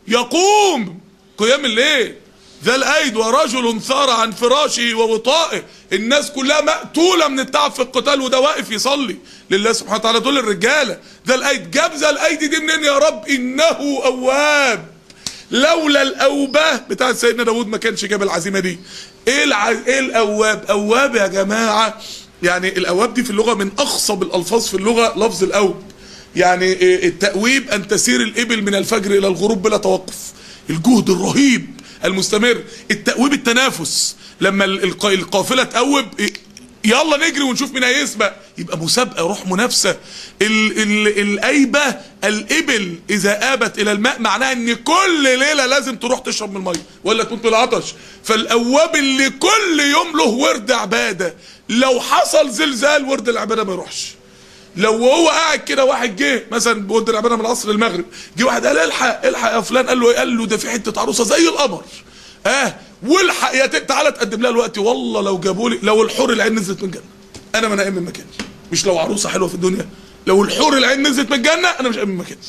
يقوم قيام الليل ذا الايد ورجل ثار عن فراشه ووطائه الناس كلها مقتوله من التعب في القتال وده واقف يصلي لله سبحانه وتعالى دول الرجاله ذا الايد جاب ذا الايد دي منين يا رب انه اواب لولا الاوبه بتاعت سيدنا داود ما كانش جاب العزيمه دي ايه الع... ايه الاواب اواب يا جماعه يعني الاواب دي في اللغه من اخصب الالفاظ في اللغه لفظ الاوب يعني إيه التأويب ان تسير الابل من الفجر الى الغروب بلا توقف الجهد الرهيب المستمر التأويب التنافس لما القافله تأوب يلا نجري ونشوف مين هيسبق يبقى مسابقه روح منافسه ال ال الايبه الابل اذا ابت الى الماء معناها ان كل ليله لازم تروح تشرب من الميه ولا تموت بالعطش فالاواب اللي كل يوم له ورد عباده لو حصل زلزال ورد العباده ما يروحش لو هو قاعد كده واحد جه مثلا بورد العباده من العصر للمغرب جه واحد قال الحق الحق يا فلان قال له ايه قال له ده في حته عروسه زي القمر اه والحق يا تعالى تقدم لها الوقت والله لو جابوا لي لو الحور العين نزلت من الجنه انا ما نايم من مكاني مش لو عروسه حلوه في الدنيا لو الحور العين نزلت من الجنه انا مش قايم من مكاني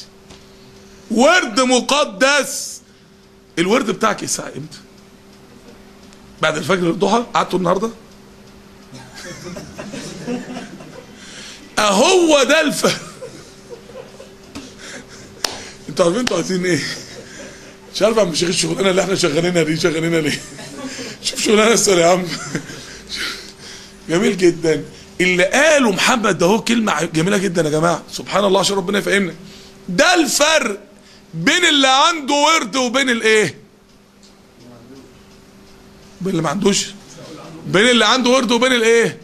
ورد مقدس الورد بتاعك الساعه امتى بعد الفجر الضحى قعدتوا النهارده اهو ده الف انتوا عارفين انتوا عايزين ايه مش عارف يا عم الشيخ الشغلانه اللي احنا شغالينها دي شغالينها ليه شوف شغلانه اسال يا عم جميل جدا اللي قاله محمد ده هو كلمه جميله جدا يا جماعه سبحان الله عشان ربنا يفهمنا ده الفرق بين اللي عنده ورد وبين الايه بين اللي ما عندوش بين اللي عنده ورد وبين الايه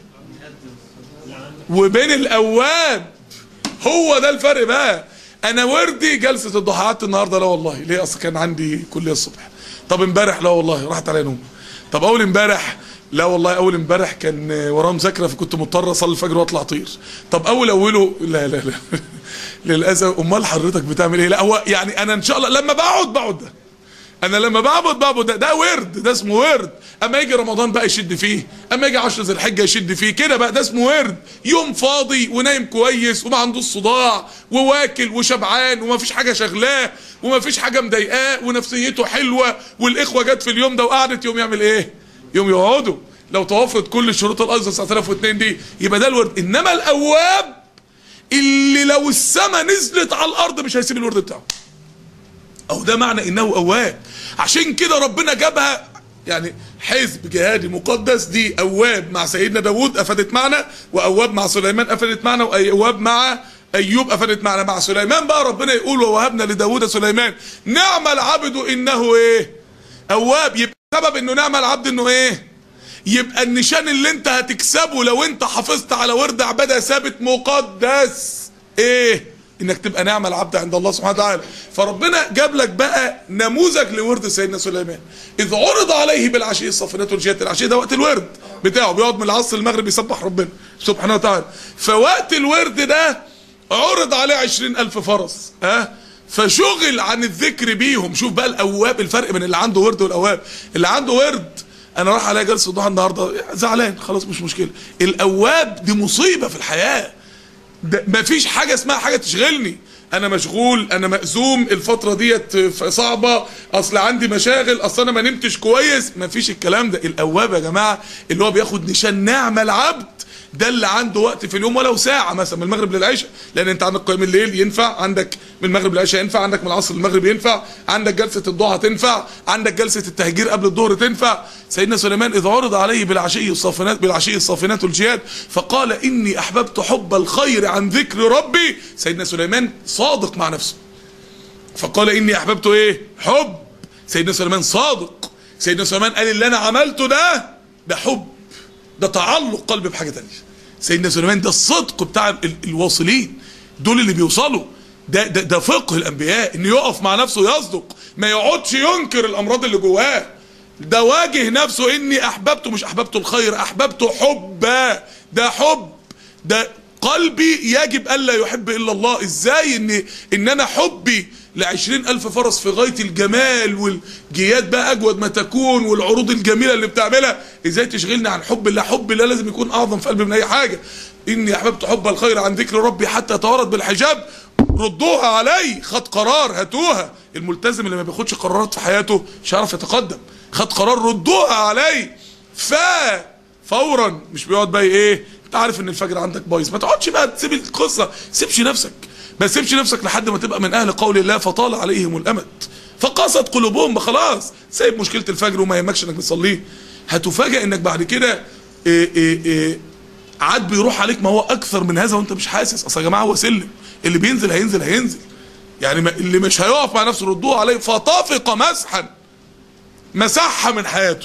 وبين الاواب هو ده الفرق بقى انا وردي جلسه الضحى قعدت النهارده لا والله ليه اصل كان عندي كليه الصبح طب امبارح لا والله راحت عليا نوم طب اول امبارح لا والله اول امبارح كان وراه مذاكره فكنت مضطر اصلي الفجر واطلع طير طب اول اوله لا لا لا للاسف امال حضرتك بتعمل ايه لا هو يعني انا ان شاء الله لما بقعد بقعد ده انا لما بعبد بعبد ده, ده ورد ده اسمه ورد اما يجي رمضان بقى يشد فيه اما يجي عشر ذي الحجه يشد فيه كده بقى ده اسمه ورد يوم فاضي ونايم كويس وما عندوش صداع وواكل وشبعان وما فيش حاجه شغلاه وما فيش حاجه مضايقاه ونفسيته حلوه والاخوه جت في اليوم ده وقعدت يوم يعمل ايه يوم يقعدوا لو توفرت كل شروط الايزو 9002 دي يبقى ده الورد انما الاواب اللي لو السما نزلت على الارض مش هيسيب الورد بتاعه او ده معنى انه اواب عشان كده ربنا جابها يعني حزب جهادي مقدس دي اواب مع سيدنا داود افادت معنا واواب مع سليمان افادت معنا واواب مع ايوب افادت معنا مع سليمان بقى ربنا يقول ووهبنا لداود سليمان نعم العبد انه ايه اواب يبقى سبب انه نعم العبد انه ايه يبقى النشان اللي انت هتكسبه لو انت حافظت على ورد عباده ثابت مقدس ايه انك تبقى نعم العبد عند الله سبحانه وتعالى فربنا جاب لك بقى نموذج لورد سيدنا سليمان اذ عرض عليه بالعشي الصافنات والجيات العشي ده وقت الورد بتاعه بيقعد من العصر المغرب يسبح ربنا سبحانه وتعالى فوقت الورد ده عرض عليه عشرين ألف فرس ها فشغل عن الذكر بيهم شوف بقى الأواب الفرق بين اللي عنده ورد والأواب اللي عنده ورد انا راح عليا جلسه ضحى النهارده زعلان خلاص مش مشكله الاواب دي مصيبه في الحياه ده مفيش حاجه اسمها حاجه تشغلني انا مشغول انا مأزوم الفتره ديت صعبه اصل عندي مشاغل اصل انا ما نمتش كويس مفيش الكلام ده الاواب يا جماعه اللي هو بياخد نشان نعم العبد ده اللي عنده وقت في اليوم ولو ساعة مثلا من المغرب للعشاء لأن أنت عندك قيام الليل ينفع عندك من المغرب للعشاء ينفع عندك من العصر للمغرب ينفع عندك جلسة الضحى تنفع عندك جلسة التهجير قبل الظهر تنفع سيدنا سليمان إذا عرض عليه بالعشي الصافنات بالعشي الصافنات الجياد فقال إني أحببت حب الخير عن ذكر ربي سيدنا سليمان صادق مع نفسه فقال إني أحببت إيه حب سيدنا سليمان صادق سيدنا سليمان قال اللي أنا عملته ده ده حب ده تعلق قلب بحاجه تانية سيدنا سليمان ده الصدق بتاع ال- الواصلين دول اللي بيوصلوا ده ده, ده فقه الانبياء انه يقف مع نفسه يصدق ما يقعدش ينكر الامراض اللي جواه ده واجه نفسه اني احببته مش احببته الخير احببته حبا ده حب ده قلبي يجب الا يحب الا الله ازاي ان ان انا حبي لعشرين ألف فرس في غاية الجمال والجياد بقى أجود ما تكون والعروض الجميلة اللي بتعملها إزاي تشغلني عن حب الله حب الله لازم يكون أعظم في قلبي من أي حاجة إني أحببت حب الخير عن ذكر ربي حتى تورد بالحجاب ردوها علي خد قرار هاتوها الملتزم اللي ما بياخدش قرارات في حياته مش هيعرف يتقدم خد قرار ردوها علي ف فورا مش بيقعد بقى ايه انت عارف ان الفجر عندك بايظ ما تقعدش بقى تسيب القصه سيبش نفسك ما تسيبش نفسك لحد ما تبقى من اهل قول الله فطال عليهم الامد فقست قلوبهم خلاص سايب مشكله الفجر وما يهمكش انك بتصليه هتفاجئ انك بعد كده إيه إيه إيه عاد بيروح عليك ما هو اكثر من هذا وانت مش حاسس اصل يا جماعه هو سلم اللي بينزل هينزل هينزل يعني ما اللي مش هيقف مع نفسه ردوه عليه فطافق مسحا مسحها من حياته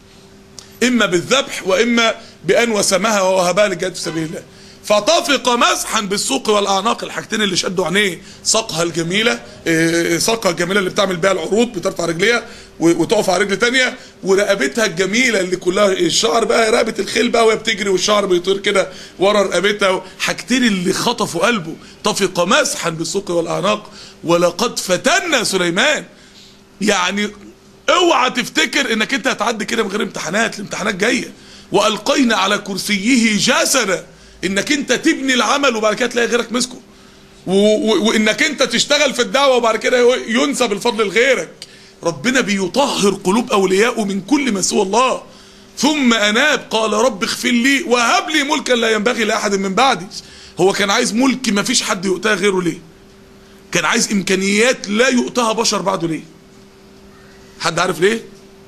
اما بالذبح واما بان وسمها ووهبها للجهاد في سبيل الله فطفق مسحا بالسوق والاعناق الحاجتين اللي شدوا عينيه ساقها الجميله إيه، ساقها الجميله اللي بتعمل بيها العروض بترفع رجليها و- وتقف على رجل تانية ورقبتها الجميله اللي كلها الشعر بقى رقبه الخيل بقى وهي بتجري والشعر بيطير كده ورا رقبتها حاجتين اللي خطفوا قلبه طفق مسحا بالسوق والاعناق ولقد فتنا سليمان يعني اوعى تفتكر انك انت هتعدي كده من غير امتحانات الامتحانات جايه والقينا على كرسيه جسدا انك انت تبني العمل وبعد كده تلاقي غيرك مسكه و- و- وانك انت تشتغل في الدعوه وبعد كده ينسب الفضل لغيرك ربنا بيطهر قلوب اوليائه من كل ما سوى الله ثم اناب قال رب اغفر لي وهب لي ملكا لا ينبغي لاحد من بعدي هو كان عايز ملك ما فيش حد يؤتاه غيره ليه كان عايز امكانيات لا يؤتاها بشر بعده ليه حد عارف ليه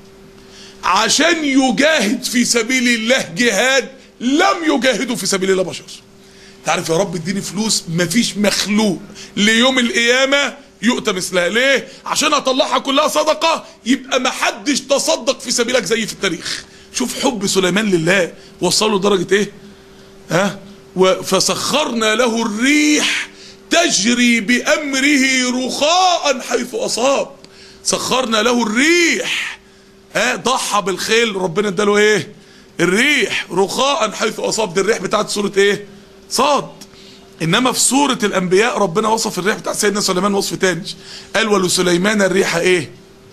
عشان يجاهد في سبيل الله جهاد لم يجاهدوا في سبيل الله بشر تعرف يا رب اديني فلوس مفيش مخلوق ليوم القيامة يؤتى مثلها ليه عشان اطلعها كلها صدقة يبقى محدش تصدق في سبيلك زي في التاريخ شوف حب سليمان لله وصله لدرجة ايه ها و- فسخرنا له الريح تجري بأمره رخاء حيث أصاب سخرنا له الريح ها ضحى بالخيل ربنا اداله ايه الريح رخاء حيث أصاب دي الريح بتاعت سورة ايه صاد انما في سورة الانبياء ربنا وصف الريح بتاعت سيدنا سليمان وصف تاني قال ولسليمان الريح ايه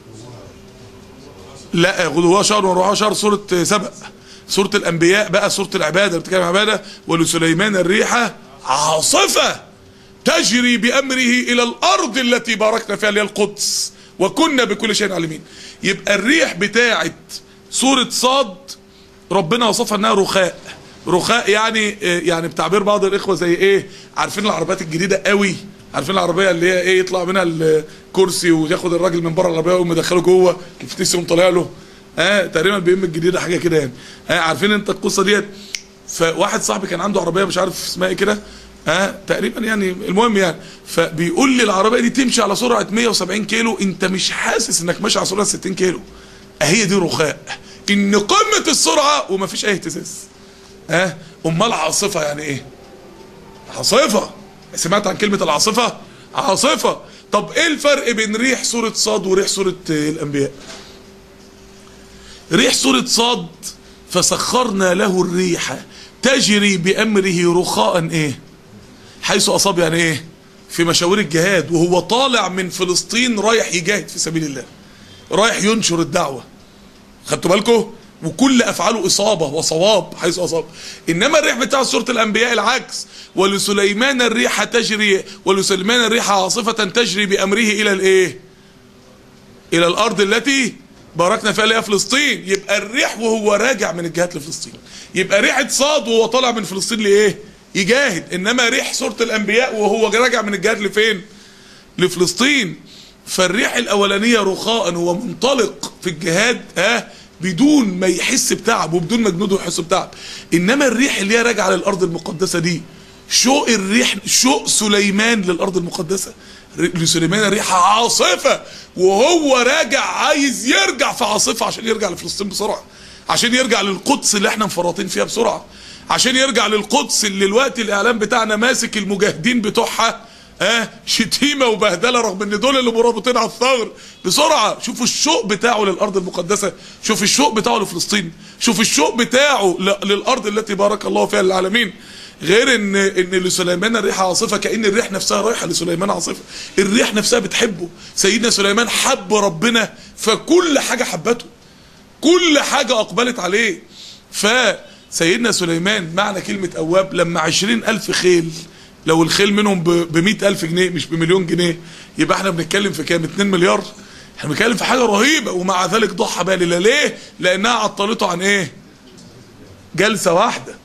لا غدوها شهر وروحها شهر سورة سبأ سورة الأنبياء بقى سورة العبادة بتتكلم عن عبادة ولسليمان الريح عاصفة تجري بأمره إلى الأرض التي باركنا فيها اللي هي القدس وكنا بكل شيء عليمين يبقى الريح بتاعت سورة صاد ربنا وصفها انها رخاء رخاء يعني يعني بتعبير بعض الاخوه زي ايه عارفين العربيات الجديده قوي عارفين العربيه اللي هي ايه يطلع منها الكرسي وياخد الراجل من بره العربيه ويقوم مدخله جوه الفتيس يقوم طالع له اه تقريبا البي ام الجديده حاجه كده يعني اه عارفين انت القصه ديت فواحد صاحبي كان عنده عربيه مش عارف اسمها ايه كده ها تقريبا يعني المهم يعني فبيقول لي العربيه دي تمشي على سرعه 170 كيلو انت مش حاسس انك ماشي على سرعه 60 كيلو هي دي رخاء ان قمه السرعه ومفيش اي اهتزاز ها امال عاصفه يعني ايه عاصفه سمعت عن كلمة العاصفة عاصفة طب ايه الفرق بين ريح سورة صاد وريح سورة آه، الانبياء ريح سورة صاد فسخرنا له الريح تجري بأمره رخاء ايه حيث أصاب يعني ايه في مشاوير الجهاد وهو طالع من فلسطين رايح يجاهد في سبيل الله رايح ينشر الدعوة خدتوا بالكم وكل افعاله اصابه وصواب حيث اصاب انما الريح بتاع سوره الانبياء العكس ولسليمان الريح تجري ولسليمان الريح عاصفه تجري بامره الى الايه الى الارض التي باركنا فيها اللي هي فلسطين يبقى الريح وهو راجع من الجهات لفلسطين يبقى ريحه صاد وهو طالع من فلسطين لايه يجاهد انما ريح سوره الانبياء وهو راجع من الجهات لفين لفلسطين فالريح الاولانيه رخاء هو منطلق في الجهاد ها بدون ما يحس بتعب وبدون ما جنوده يحسوا بتعب انما الريح اللي هي راجعه للارض المقدسه دي شوق الريح شوق سليمان للارض المقدسه ر- لسليمان الريح عاصفه وهو راجع عايز يرجع في عاصفه عشان يرجع لفلسطين بسرعه عشان يرجع للقدس اللي احنا مفرطين فيها بسرعه عشان يرجع للقدس اللي الوقت الاعلام بتاعنا ماسك المجاهدين بتوعها اه شتيمه وبهدله رغم ان دول اللي مرابطين على الثغر بسرعه شوفوا الشوق بتاعه للارض المقدسه شوف الشوق بتاعه لفلسطين شوف الشوق بتاعه ل- للارض التي بارك الله فيها للعالمين غير ان ان لسليمان الريح عاصفه كان الريح نفسها رايحه لسليمان عاصفه الريح نفسها بتحبه سيدنا سليمان حب ربنا فكل حاجه حبته كل حاجة أقبلت عليه فسيدنا سليمان معنى كلمة أواب لما عشرين ألف خيل لو الخيل منهم بمئة ألف جنيه مش بمليون جنيه يبقى احنا بنتكلم في كام 2 مليار احنا بنتكلم في حاجة رهيبة ومع ذلك ضحى بها لله ليه لأنها عطلته عن ايه جلسة واحدة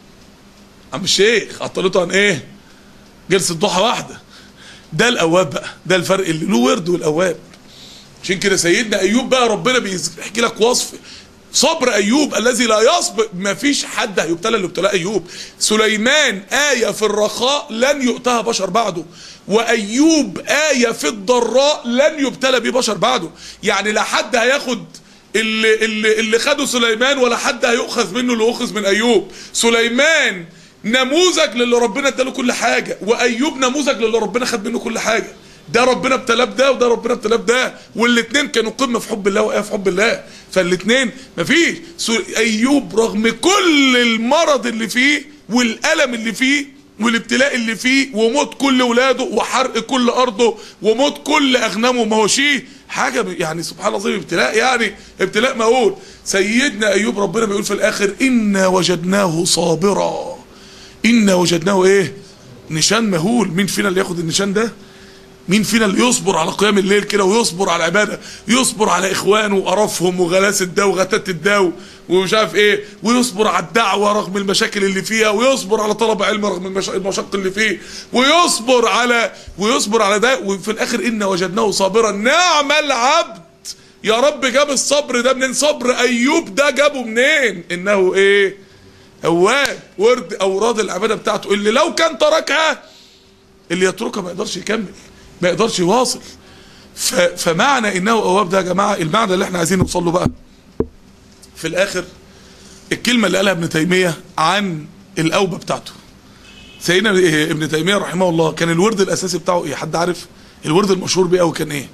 عم الشيخ عطلته عن ايه جلسة ضحى واحدة ده الأواب بقى ده الفرق اللي له ورد والأواب عشان كده سيدنا ايوب بقى ربنا بيحكي لك وصف صبر ايوب الذي لا يصبر ما فيش حد هيبتلى اللي ابتلاه ايوب سليمان آية في الرخاء لن يؤتها بشر بعده وايوب آية في الضراء لن يبتلى به بشر بعده يعني لا حد هياخد اللي, اللي, اللي خده سليمان ولا حد هيؤخذ منه اللي أخذ من ايوب سليمان نموذج للي ربنا اداله كل حاجة وايوب نموذج للي ربنا خد منه كل حاجة ده ربنا ابتلاه بده وده ربنا ابتلاه بده والاثنين كانوا قمه في حب الله وايه في حب الله فالاثنين مفيش سو- ايوب رغم كل المرض اللي فيه والالم اللي فيه والابتلاء اللي فيه وموت كل ولاده وحرق كل ارضه وموت كل اغنامه ومواشيه حاجه ب- يعني سبحان الله العظيم ابتلاء يعني ابتلاء مهول سيدنا ايوب ربنا بيقول في الاخر انا وجدناه صابرا انا وجدناه ايه نشان مهول مين فينا اللي ياخد النشان ده مين فينا اللي يصبر على قيام الليل كده ويصبر على العباده يصبر على اخوانه وقرفهم وغلاس الدو وغتات الدو ومش عارف ايه ويصبر على الدعوه رغم المشاكل اللي فيها ويصبر على طلب علم رغم المش- المشق اللي فيه ويصبر على ويصبر على ده وفي الاخر انا وجدناه صابرا نعم العبد يا رب جاب الصبر ده منين صبر ايوب ده جابه منين انه ايه اواب ورد اوراد العباده بتاعته اللي لو كان تركها اللي يتركها ما يقدرش يكمل ما يقدرش يواصل ف... فمعنى انه اواب ده يا جماعه المعنى اللي احنا عايزين نوصل له بقى في الاخر الكلمه اللي قالها ابن تيميه عن الاوبه بتاعته سيدنا ابن تيميه رحمه الله كان الورد الاساسي بتاعه ايه حد عارف الورد المشهور بيه قوي كان ايه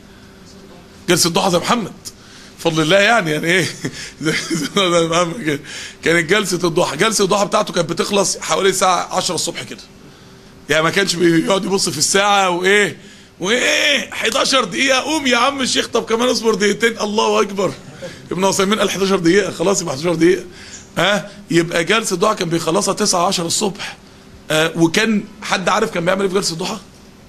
جلسه ضحى زي محمد فضل الله يعني يعني ايه زي زي محمد كده كانت جلسه الضحى جلسه الضحى بتاعته كانت بتخلص حوالي الساعه 10 الصبح كده يعني ما كانش بيقعد يبص في الساعة وايه وايه 11 دقيقة قوم يا عم الشيخ طب كمان اصبر دقيقتين الله اكبر ابن عثيمين قال 11 دقيقة خلاص يبقى 11 دقيقة ها يبقى جلسة الضحى كان بيخلصها 9 10 الصبح آه وكان حد عارف كان بيعمل ايه في جلسة الضحى؟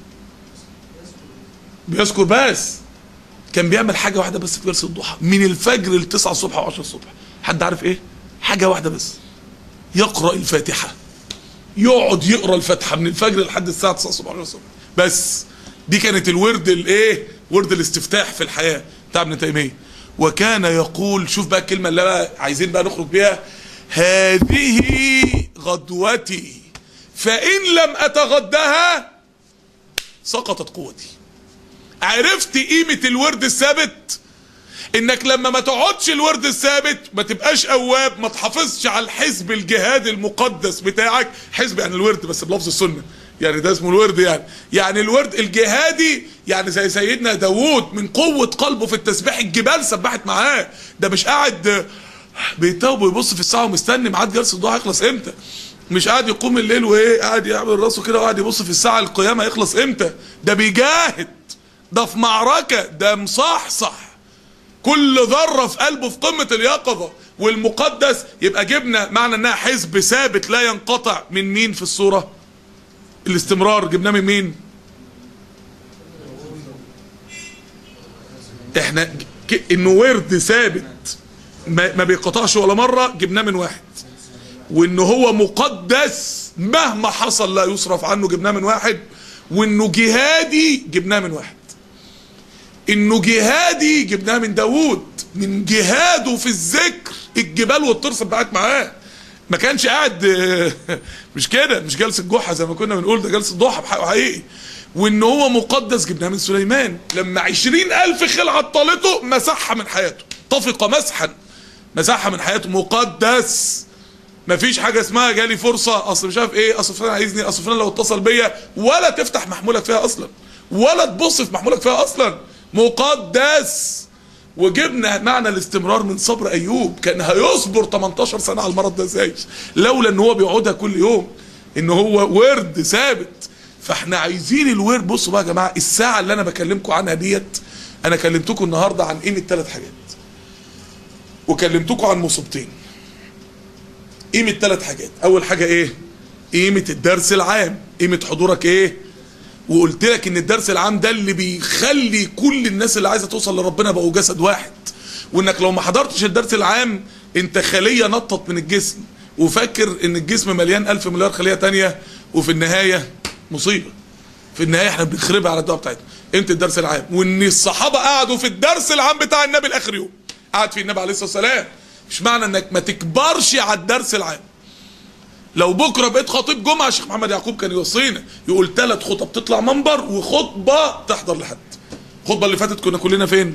بيذكر بس كان بيعمل حاجة واحدة بس في جلسة الضحى من الفجر ل 9 الصبح و 10 الصبح حد عارف ايه؟ حاجة واحدة بس يقرأ الفاتحة يقعد يقرا الفاتحه من الفجر لحد الساعه 9 الصبح الصبح بس دي كانت الورد الايه ورد الاستفتاح في الحياه بتاع ابن تيميه وكان يقول شوف بقى الكلمه اللي بقى عايزين بقى نخرج بيها هذه غدوتي فان لم اتغداها سقطت قوتي عرفت قيمه الورد الثابت انك لما ما تقعدش الورد الثابت ما تبقاش اواب ما تحافظش على الحزب الجهاد المقدس بتاعك حزب يعني الورد بس بلفظ السنه يعني ده اسمه الورد يعني يعني الورد الجهادي يعني زي سيدنا داوود من قوة قلبه في التسبيح الجبال سبحت معاه ده مش قاعد بيتوب ويبص في الساعة ومستني ميعاد جلسة الضحى يخلص امتى مش قاعد يقوم الليل وايه قاعد يعمل راسه كده وقاعد يبص في الساعة القيامة يخلص امتى ده بيجاهد ده في معركة ده مصحصح كل ذرة في قلبه في قمة اليقظة والمقدس يبقى جبنا معنى انها حزب ثابت لا ينقطع من مين في الصورة الاستمرار جبناه من مين احنا ك- انه ورد ثابت ما, ما بيقطعش ولا مرة جبناه من واحد وانه هو مقدس مهما حصل لا يصرف عنه جبناه من واحد وانه جهادي جبناه من واحد انه جهادي جبناه من داوود من جهاده في الذكر الجبال والطير سبقت معاه ما كانش قاعد مش كده مش جلسه جحا زي ما كنا بنقول ده جلسه ضحى بحقه حقيقي وان هو مقدس جبناه من سليمان لما عشرين الف خيل عطلته مسحها من حياته طفق مسحا مسحها من حياته مقدس مفيش حاجه اسمها جالي فرصه اصل مش عارف ايه اصل فلان عايزني اصل فلان لو اتصل بيا ولا تفتح محمولك فيها اصلا ولا تبص في محمولك فيها اصلا مقدس وجبنا معنى الاستمرار من صبر ايوب كان هيصبر 18 سنه على المرض ده ازاي لولا ان هو بيقعدها كل يوم ان هو ورد ثابت فاحنا عايزين الورد بصوا بقى يا جماعه الساعه اللي انا بكلمكم عنها ديت انا كلمتكم النهارده عن قيمه ثلاث حاجات وكلمتكم عن مصيبتين قيمه ثلاث حاجات اول حاجه ايه قيمه الدرس العام قيمه حضورك ايه وقلت لك ان الدرس العام ده اللي بيخلي كل الناس اللي عايزه توصل لربنا بقوا جسد واحد وانك لو ما حضرتش الدرس العام انت خليه نطط من الجسم وفاكر ان الجسم مليان الف مليار خليه تانية وفي النهايه مصيبه في النهايه احنا بنخربها على الدعوه بتاعتنا امتى الدرس العام وان الصحابه قعدوا في الدرس العام بتاع النبي لاخر يوم قعد فيه النبي عليه الصلاه والسلام مش معنى انك ما تكبرش على الدرس العام لو بكره بقيت خطيب جمعه الشيخ محمد يعقوب كان يوصينا يقول ثلاث خطب تطلع منبر وخطبه تحضر لحد الخطبه اللي فاتت كنا كلنا فين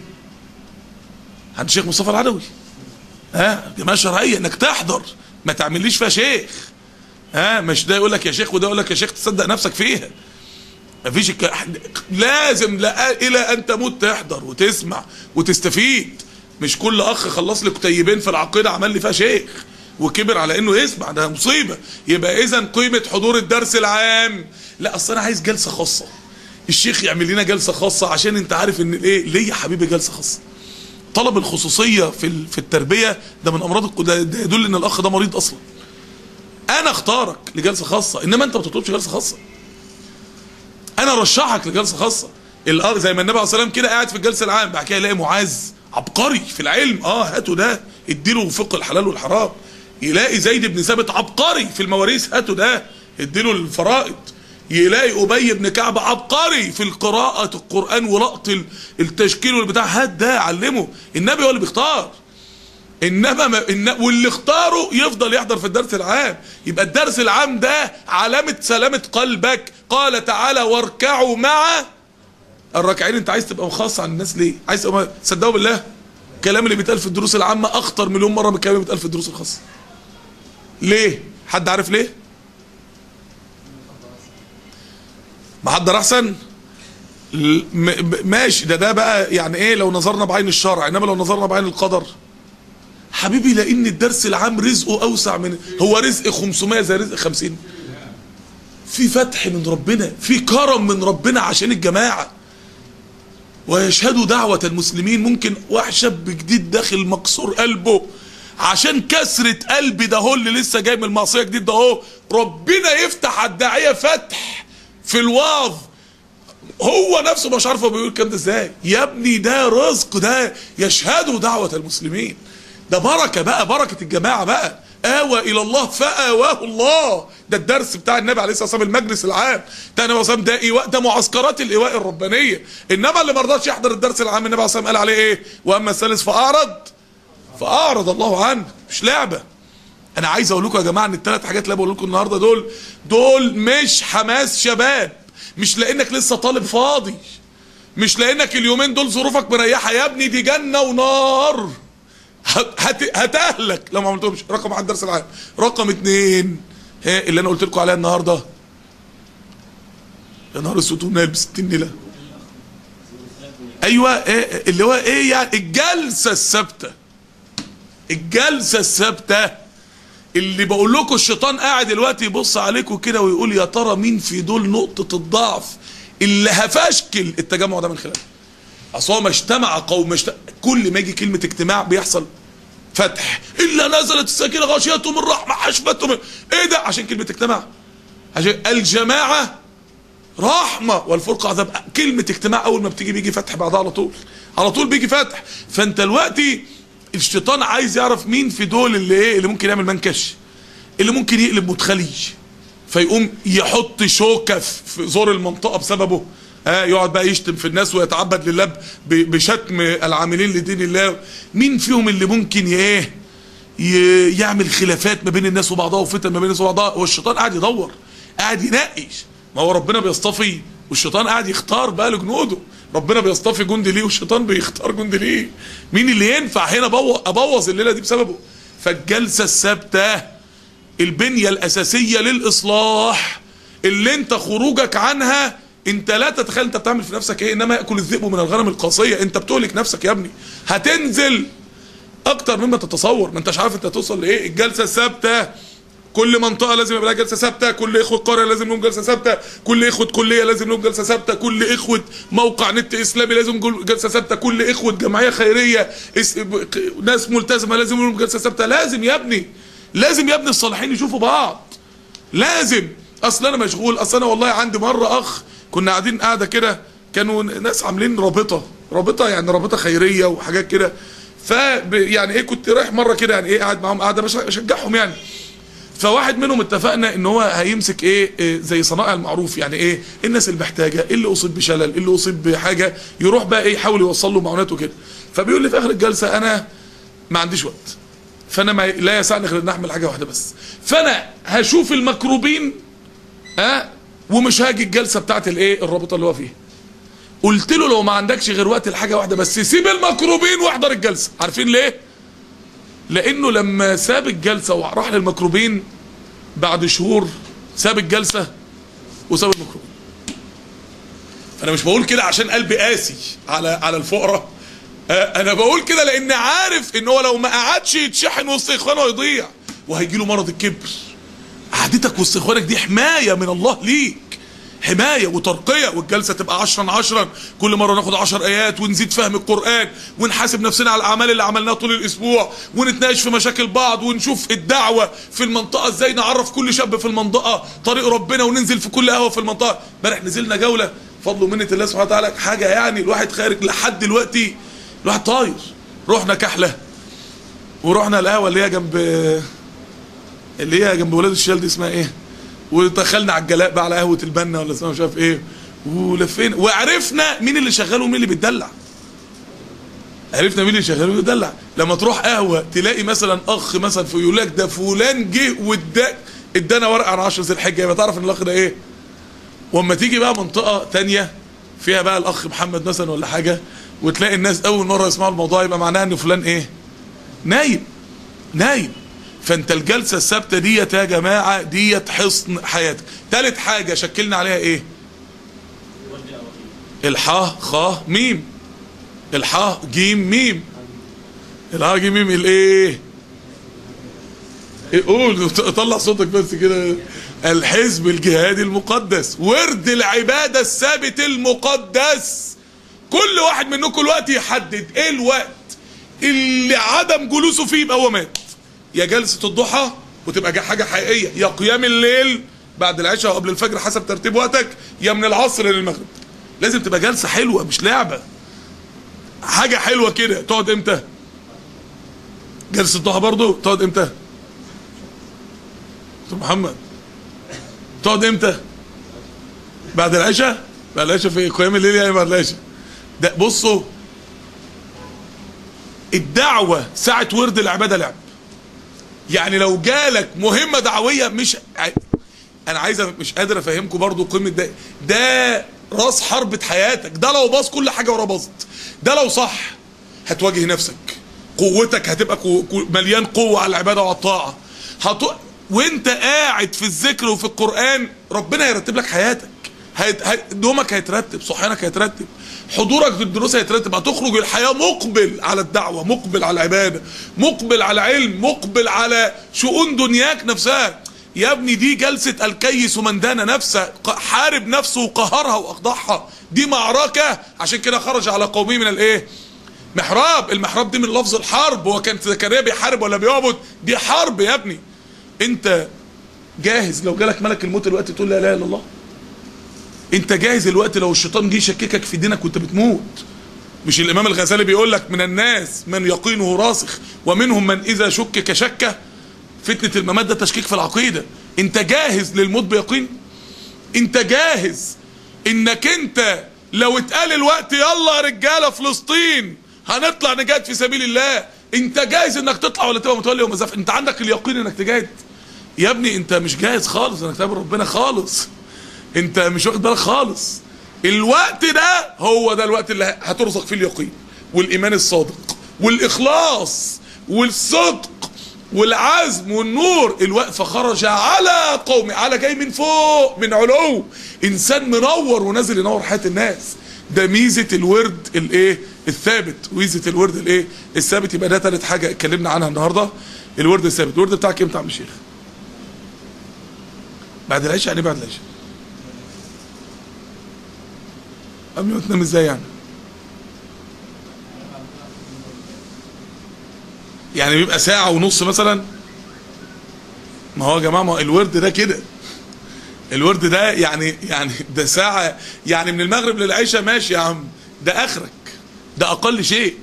عند الشيخ مصطفى العدوي ها جماعه شرعيه انك تحضر ما تعمليش فيها شيخ ها مش ده يقول لك يا شيخ وده يقول لك يا شيخ تصدق نفسك فيها مفيش الك... لازم لا الى ان تموت تحضر وتسمع وتستفيد مش كل اخ خلص لي كتيبين في العقيده عمل لي فيها شيخ وكبر على انه يسمع ده مصيبه يبقى اذا قيمه حضور الدرس العام لا اصل انا عايز جلسه خاصه الشيخ يعمل لنا جلسه خاصه عشان انت عارف ان الايه ليه يا حبيبي جلسه خاصه طلب الخصوصيه في ال- في التربيه ده من امراض الق- ده ده يدل ان الاخ ده مريض اصلا انا اختارك لجلسه خاصه انما انت ما تطلبش جلسه خاصه انا رشحك لجلسه خاصه الأ- زي ما النبي عليه الصلاه والسلام كده قاعد في الجلسه العام بعد كده يلاقي معاذ عبقري في العلم اه هاتوا ده اديله فقه الحلال والحرام يلاقي زيد بن ثابت عبقري في المواريث هاتوا ده اديله الفرائض يلاقي ابي بن كعب عبقري في القراءة القرآن ولقط ال- التشكيل والبتاع هات ده علمه النبي هو اللي بيختار انما ما إن واللي اختاره يفضل يحضر في الدرس العام يبقى الدرس العام ده علامة سلامة قلبك قال تعالى واركعوا مع الراكعين انت عايز تبقى مخصص عن الناس ليه عايز تبقى صدقوا بالله الكلام اللي بيتقال في الدروس العامة اخطر مليون مرة من الكلام اللي بيتقال في الدروس الخاصة ليه حد عارف ليه محضر احسن ل- م- م- ماشي ده ده بقى يعني ايه لو نظرنا بعين الشرع انما لو نظرنا بعين القدر حبيبي لان الدرس العام رزقه اوسع من هو رزق 500 زي رزق 50 في فتح من ربنا في كرم من ربنا عشان الجماعه ويشهدوا دعوة المسلمين ممكن واحد شاب جديد داخل مكسور قلبه عشان كسرة قلبي ده هو اللي لسه جاي من المعصية جديد ده اهو ربنا يفتح على الداعية فتح في الوعظ هو نفسه مش عارف هو بيقول الكلام ده ازاي يا ابني ده رزق ده يشهدوا دعوة المسلمين ده بركة بقى بركة الجماعة بقى آوى إلى الله فآواه الله ده الدرس بتاع النبي عليه الصلاة والسلام المجلس العام بتاع النبي عليه الصلاة والسلام ده إيواء ده معسكرات الإيواء الربانية إنما اللي ما رضاش يحضر الدرس العام النبي عليه الصلاة والسلام قال عليه إيه وأما الثالث فأعرض فأعرض الله عنه مش لعبة أنا عايز أقول لكم يا جماعة إن الثلاث حاجات اللي بقول لكم النهاردة دول دول مش حماس شباب مش لأنك لسه طالب فاضي مش لأنك اليومين دول ظروفك مريحة يا ابني دي جنة ونار هت... هتهلك لو ما عملتهمش رقم واحد درس العام رقم اتنين ها اللي انا قلت لكم عليها النهارده يا نهار اسود ونايل ب 60 نيله ايوه إيه اللي هو ايه يعني الجلسه الثابته الجلسه الثابته اللي بقول لكم الشيطان قاعد دلوقتي يبص عليكم كده ويقول يا ترى مين في دول نقطه الضعف اللي هفشكل التجمع ده من خلاله اصل هو ما اجتمع قوم مجت... كل ما يجي كلمه اجتماع بيحصل فتح الا نزلت السكينه غاشيتهم الرحمه حشفتهم ايه ده عشان كلمه اجتماع عشان الجماعه رحمه والفرقه عذاب كلمه اجتماع اول ما بتيجي بيجي فتح بعدها على طول على طول بيجي فتح فانت دلوقتي الشيطان عايز يعرف مين في دول اللي ايه اللي ممكن يعمل منكش اللي ممكن يقلب مدخلي فيقوم يحط شوكه في زور المنطقه بسببه ها يقعد بقى يشتم في الناس ويتعبد لله بشتم العاملين لدين الله مين فيهم اللي ممكن ايه يعمل خلافات ما بين الناس وبعضها وفتن ما بين الناس وبعضها هو الشيطان قاعد يدور قاعد يناقش ما هو ربنا بيصطفي والشيطان قاعد يختار بقى لجنوده ربنا بيصطفي جندي ليه والشيطان بيختار جندي ليه مين اللي ينفع هنا ابوظ الليله دي بسببه فالجلسه الثابته البنيه الاساسيه للاصلاح اللي انت خروجك عنها انت لا تتخيل انت بتعمل في نفسك ايه انما ياكل الذئب من الغنم القاسيه انت بتهلك نفسك يا ابني هتنزل اكتر مما تتصور ما انتش عارف انت توصل لايه الجلسه الثابته كل منطقه لازم يبقى لها جلسه ثابته كل اخوه قريه لازم لهم جلسه ثابته كل اخوه كليه لازم لهم جلسه ثابته كل اخوه موقع نت اسلامي لازم جلسه ثابته كل اخوه جمعيه خيريه اس... ناس ملتزمه لازم لهم جلسه ثابته لازم يا ابني لازم يا ابني الصالحين يشوفوا بعض لازم اصل انا مشغول اصل انا والله عندي مره اخ كنا قاعدين قاعده كده كانوا ناس عاملين رابطه رابطه يعني رابطه خيريه وحاجات كده ف يعني ايه كنت رايح مره كده يعني ايه قاعد معاهم قاعده بشجعهم يعني فواحد منهم اتفقنا ان هو هيمسك ايه, إيه زي صنائع المعروف يعني ايه الناس المحتاجه اللي اصيب بشلل اللي اصيب بحاجه يروح بقى ايه يحاول يوصل له معونات وكده فبيقول لي في اخر الجلسه انا ما عنديش وقت فانا ما لا يسعني غير ان اعمل حاجه واحده بس فانا هشوف المكروبين ها أه ومش هاجي الجلسه بتاعت الايه الرابطه اللي هو فيها قلت له لو ما عندكش غير وقت لحاجه واحده بس سيب المكروبين واحضر الجلسه عارفين ليه لانه لما ساب الجلسه وراح للمكروبين بعد شهور ساب الجلسه وساب المكروبين فانا مش بقول كده عشان قلبي قاسي على على الفقراء انا بقول كده لان عارف ان هو لو ما قعدش يتشحن وسط اخوانه هيضيع وهيجي له مرض الكبر قعدتك وسط اخوانك دي حمايه من الله ليك حمايه وترقيه والجلسه تبقى عشرا عشرا كل مره ناخد عشر ايات ونزيد فهم القران ونحاسب نفسنا على الاعمال اللي عملناها طول الاسبوع ونتناقش في مشاكل بعض ونشوف الدعوه في المنطقه ازاي نعرف كل شاب في المنطقه طريق ربنا وننزل في كل قهوه في المنطقه امبارح نزلنا جوله فضل ومنه الله سبحانه وتعالى حاجه يعني الواحد خارج لحد دلوقتي الواحد طاير رحنا كحله ورحنا القهوه اللي هي جنب اللي هي جنب ولاد الشيال دي اسمها ايه ودخلنا على الجلاء بقى على قهوه البنا ولا اسمها مش عارف ايه ولفينا وعرفنا مين اللي شغال ومين اللي بيتدلع عرفنا مين اللي شغال وبيتدلع لما تروح قهوه تلاقي مثلا اخ مثلا في يقول لك ده فلان جه واداك ادانا ورقه عن 10 ذي الحجه يبقى تعرف ان الاخ ده ايه واما تيجي بقى منطقه تانية فيها بقى الاخ محمد مثلا ولا حاجه وتلاقي الناس اول مره يسمعوا الموضوع يبقى معناها ان فلان ايه نايم نايم فانت الجلسه الثابته ديت يا جماعه ديت حصن حياتك ثالث حاجه شكلنا عليها ايه الحاء خاء ميم الحاء جيم ميم الحاء جيم ميم الايه قول طلع صوتك بس كده الحزب الجهادي المقدس ورد العباده الثابت المقدس كل واحد منكم الوقت يحدد ايه الوقت اللي عدم جلوسه فيه يبقى هو مات يا جلسه الضحى وتبقى حاجه حقيقيه يا قيام الليل بعد العشاء وقبل الفجر حسب ترتيب وقتك يا من العصر للمغرب لازم تبقى جلسه حلوه مش لعبه حاجه حلوه كده تقعد امتى جلسه الضحى برضو تقعد امتى دكتور محمد تقعد امتى بعد العشاء بعد العشاء في قيام الليل يعني بعد العشاء ده بصوا الدعوة ساعة ورد العبادة لعب يعني لو جالك مهمة دعوية مش انا عايز مش قادر افهمكم برضو قيمة ده ده راس حربة حياتك ده لو باظ كل حاجة ورا باظت ده لو صح هتواجه نفسك قوتك هتبقى قو... مليان قوة على العبادة وعلى الطاعة هت... وانت قاعد في الذكر وفي القرآن ربنا يرتب لك حياتك هيت... هي... نومك هيترتب صحيانك هيترتب حضورك في الدروس هيترتب هتخرج الحياة مقبل على الدعوة مقبل على العبادة مقبل على علم مقبل على شؤون دنياك نفسها يا ابني دي جلسة الكيس من دان نفسه ق- حارب نفسه وقهرها واخضعها دي معركة عشان كده خرج على قومه من الايه محراب المحراب دي من لفظ الحرب هو كان زكريا بيحارب ولا بيعبد دي حرب يا ابني انت جاهز لو جالك ملك الموت دلوقتي تقول لا اله الا الله انت جاهز الوقت لو الشيطان جه يشككك في دينك وانت بتموت مش الامام الغزالي بيقول لك من الناس من يقينه راسخ ومنهم من اذا شكك شكه فتنه الممات ده تشكيك في العقيده انت جاهز للموت بيقين انت جاهز انك انت لو اتقال الوقت يلا يا رجاله فلسطين هنطلع نجاهد في سبيل الله انت جاهز انك تطلع ولا تبقى متولي ومزاف انت عندك اليقين انك تجاهد يا ابني انت مش جاهز خالص انك تقابل ربنا خالص انت مش واخد بالك خالص الوقت ده هو ده الوقت اللي هترزق فيه اليقين والايمان الصادق والاخلاص والصدق والعزم والنور الوقت فخرج على قوم على جاي من فوق من علو انسان منور ونازل ينور حياه الناس ده ميزه الورد الايه الثابت ميزه الورد الايه الثابت يبقى ده ثالث حاجه اتكلمنا عنها النهارده الورد الثابت الورد بتاعك امتى يا عم الشيخ بعد العشاء يعني بعد العشاء قبل ما تنام ازاي يعني يعني بيبقى ساعة ونص مثلا ما هو يا جماعة ما هو الورد ده كده الورد ده يعني يعني ده ساعة يعني من المغرب للعشاء ماشي يا عم ده اخرك ده اقل شيء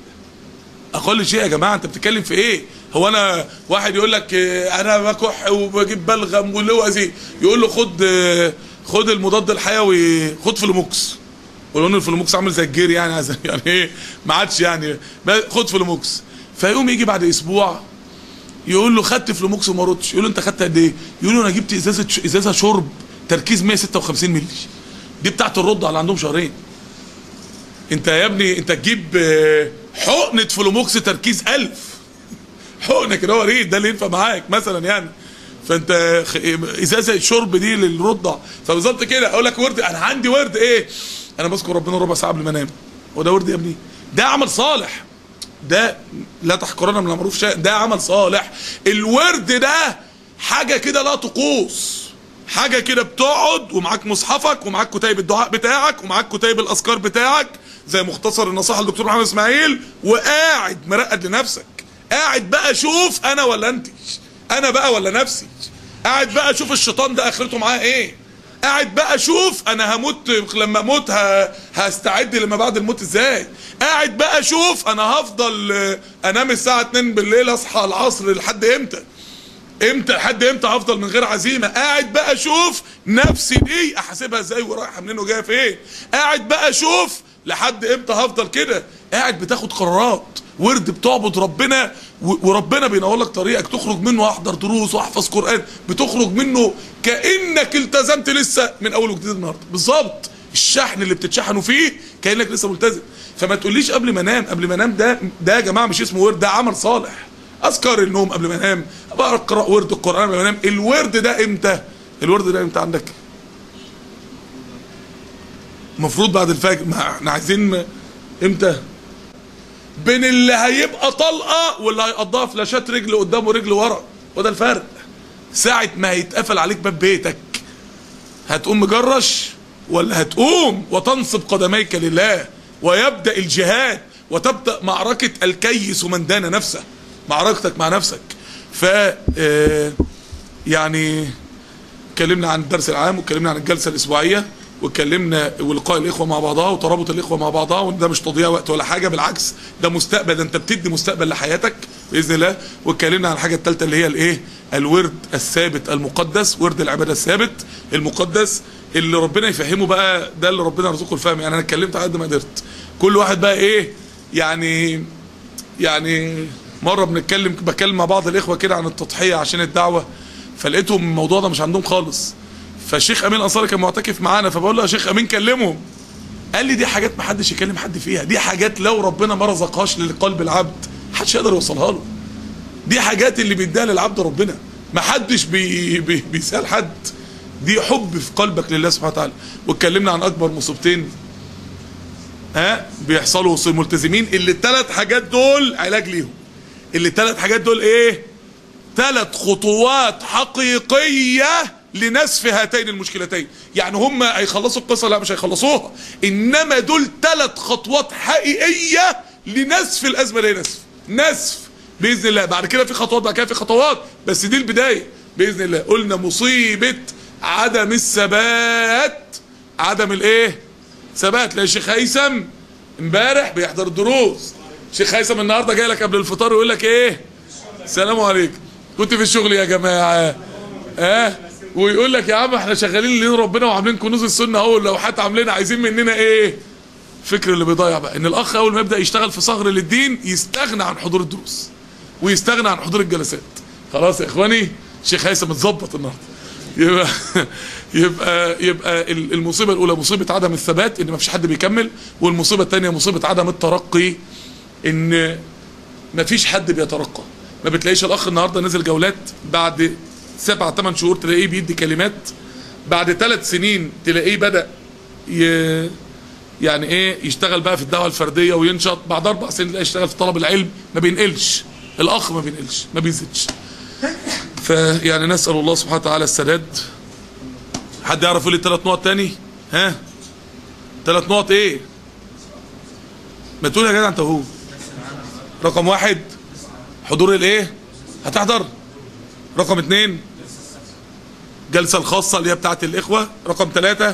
اقل شيء يا جماعة انت بتتكلم في ايه هو انا واحد يقول لك اه، انا بكح وبجيب بلغم ولوزي يقول له خد اه، خد المضاد الحيوي خد فلوموكس ولو ان الفلوموكس عامل زي الجير يعني عايز- يعني ايه ما عادش يعني بس خد فلوموكس فيقوم يجي بعد اسبوع يقول له خدت فلوموكس وما ردش يقول له انت خدت قد ايه يقول له انا جبت ازازه ش- ازازه شرب تركيز 156 مللي دي بتاعت الرضع اللي عندهم شهرين انت يا ابني انت تجيب اه، حقنه فلوموكس تركيز 1000 حقنه كده هو ريد ده اللي ينفع معاك مثلا يعني فانت خ- ازازه الشرب دي للرضع فبالظبط كده اقول لك ورد انا عندي ورد ايه انا بذكر ربنا ربع ساعه قبل ما انام هو ده ورد يا ابني ده عمل صالح ده لا تحقرن من المعروف شيء ده عمل صالح الورد ده حاجه كده لا تقوس حاجه كده بتقعد ومعاك مصحفك ومعاك كتيب الدعاء بتاعك ومعاك كتيب الاذكار بتاعك زي مختصر النصيحه للدكتور محمد اسماعيل وقاعد مرقد لنفسك قاعد بقى شوف انا ولا انت انا بقى ولا نفسي قاعد بقى شوف الشيطان ده اخرته معاه ايه قاعد بقى شوف انا هموت لما اموت ه- هستعد لما بعد الموت ازاي قاعد بقى شوف انا هفضل آه، انام الساعه 2 بالليل اصحى العصر لحد امتى امتى لحد امتى هفضل من غير عزيمه قاعد بقى اشوف نفسي دي احاسبها ازاي ورايحه منين وجايه فين قاعد بقى اشوف لحد امتى هفضل كده قاعد بتاخد قرارات ورد بتعبد ربنا و- وربنا بينور لك طريقك تخرج منه احضر دروس واحفظ قران بتخرج منه كانك التزمت لسه من اول وجديد النهارده بالظبط الشحن اللي بتتشحنوا فيه كانك لسه ملتزم فما تقوليش قبل ما انام قبل ما انام ده ده يا جماعه مش اسمه ورد ده عمل صالح اذكر النوم قبل ما انام بقرا اقرا ورد القران قبل ما انام الورد ده امتى الورد ده امتى عندك المفروض بعد الفجر ما احنا عايزين م- امتى بين اللي هيبقى طلقه واللي هيقضيها فلاشات رجل قدام ورجل ورا وده الفرق ساعه ما هيتقفل عليك باب بيتك هتقوم مجرش ولا هتقوم وتنصب قدميك لله ويبدأ الجهاد وتبدأ معركة الكيس من دان نفسه معركتك مع نفسك ف آه، يعني اتكلمنا عن الدرس العام واتكلمنا عن الجلسة الأسبوعية واتكلمنا ولقاء الإخوة مع بعضها وترابط الإخوة مع بعضها وده مش تضييع وقت ولا حاجة بالعكس ده مستقبل ده أنت بتدي مستقبل لحياتك بإذن الله واتكلمنا عن الحاجة الثالثة اللي هي الإيه الورد الثابت المقدس ورد العبادة الثابت المقدس اللي ربنا يفهمه بقى ده اللي ربنا يرزقه الفهم يعني أنا اتكلمت على قد ما قدرت كل واحد بقى إيه يعني يعني مرة بنتكلم بكلم مع بعض الإخوة كده عن التضحية عشان الدعوة فلقيتهم الموضوع ده مش عندهم خالص فالشيخ امين انصاري كان معتكف معانا فبقول له يا شيخ امين كلمهم قال لي دي حاجات ما حدش يكلم حد فيها دي حاجات لو ربنا ما رزقهاش لقلب العبد محدش يقدر يوصلها له دي حاجات اللي بيديها للعبد ربنا ما حدش بي بي بيسال حد دي حب في قلبك لله سبحانه وتعالى واتكلمنا عن اكبر مصيبتين ها بيحصلوا وسط الملتزمين اللي الثلاث حاجات دول علاج ليهم اللي الثلاث حاجات دول ايه ثلاث خطوات حقيقية لنسف هاتين المشكلتين يعني هم هيخلصوا القصة لا مش هيخلصوها انما دول ثلاث خطوات حقيقية لنسف الازمة دي نسف نسف باذن الله بعد كده في خطوات بعد كده في خطوات بس دي البداية باذن الله قلنا مصيبة عدم الثبات عدم الايه ثبات لا الشيخ هيثم امبارح بيحضر الدروس الشيخ هيثم النهارده جاي لك قبل الفطار ويقول لك ايه السلام عليكم كنت في الشغل يا جماعه اه ويقول لك يا عم احنا شغالين لين ربنا وعاملين كنوز السنه اهو اللوحات عاملين عايزين مننا ايه الفكر اللي بيضيع بقى ان الاخ اول ما يبدا يشتغل في صغر للدين يستغنى عن حضور الدروس ويستغنى عن حضور الجلسات خلاص يا اخواني الشيخ هيثم اتظبط النهارده يبقى يبقى يبقى المصيبه الاولى مصيبه عدم الثبات ان ما فيش حد بيكمل والمصيبه الثانيه مصيبه عدم الترقي ان ما فيش حد بيترقى ما بتلاقيش الاخ النهارده نزل جولات بعد سبع ثمان شهور تلاقيه بيدي كلمات بعد ثلاث سنين تلاقيه بدا ي... يعني ايه يشتغل بقى في الدعوه الفرديه وينشط بعد اربع سنين تلاقيه يشتغل في طلب العلم ما بينقلش الاخ ما بينقلش ما بيزيدش فيعني نسال الله سبحانه وتعالى السداد حد يعرف يقول لي ثلاث نقط تاني ها ثلاث نقط ايه ما تقول يا جدع انت هو رقم واحد حضور الايه هتحضر رقم اتنين جلسة الخاصة اللي هي بتاعت الاخوة رقم ثلاثة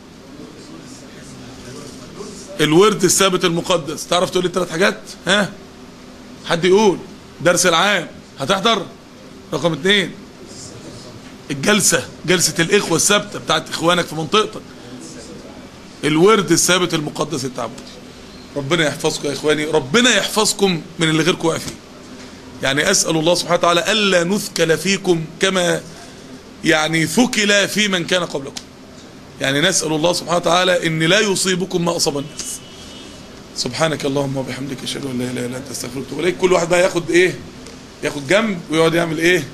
الورد الثابت المقدس تعرف تقول لي الثلاث حاجات ها حد يقول درس العام هتحضر رقم اتنين الجلسة جلسة الإخوة الثابتة بتاعت إخوانك في منطقتك الورد الثابت المقدس التعبدي ربنا يحفظكم يا إخواني ربنا يحفظكم من اللي غيركم واقع فيه يعني أسأل الله سبحانه وتعالى ألا نثكل فيكم كما يعني ثكل في من كان قبلكم يعني نسأل الله سبحانه وتعالى إن لا يصيبكم ما أصاب الناس سبحانك اللهم وبحمدك أشهد أن لا إله إلا أنت أستغفرك وأتوب إليك كل واحد بقى ياخد إيه ياخد جنب ويقعد يعمل إيه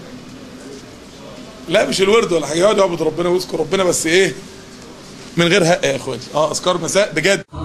لا مش الورد ولا حاجه يقعد يعبد ربنا ويذكر ربنا بس ايه من غير هق يا اخواتي اه اذكار مساء بجد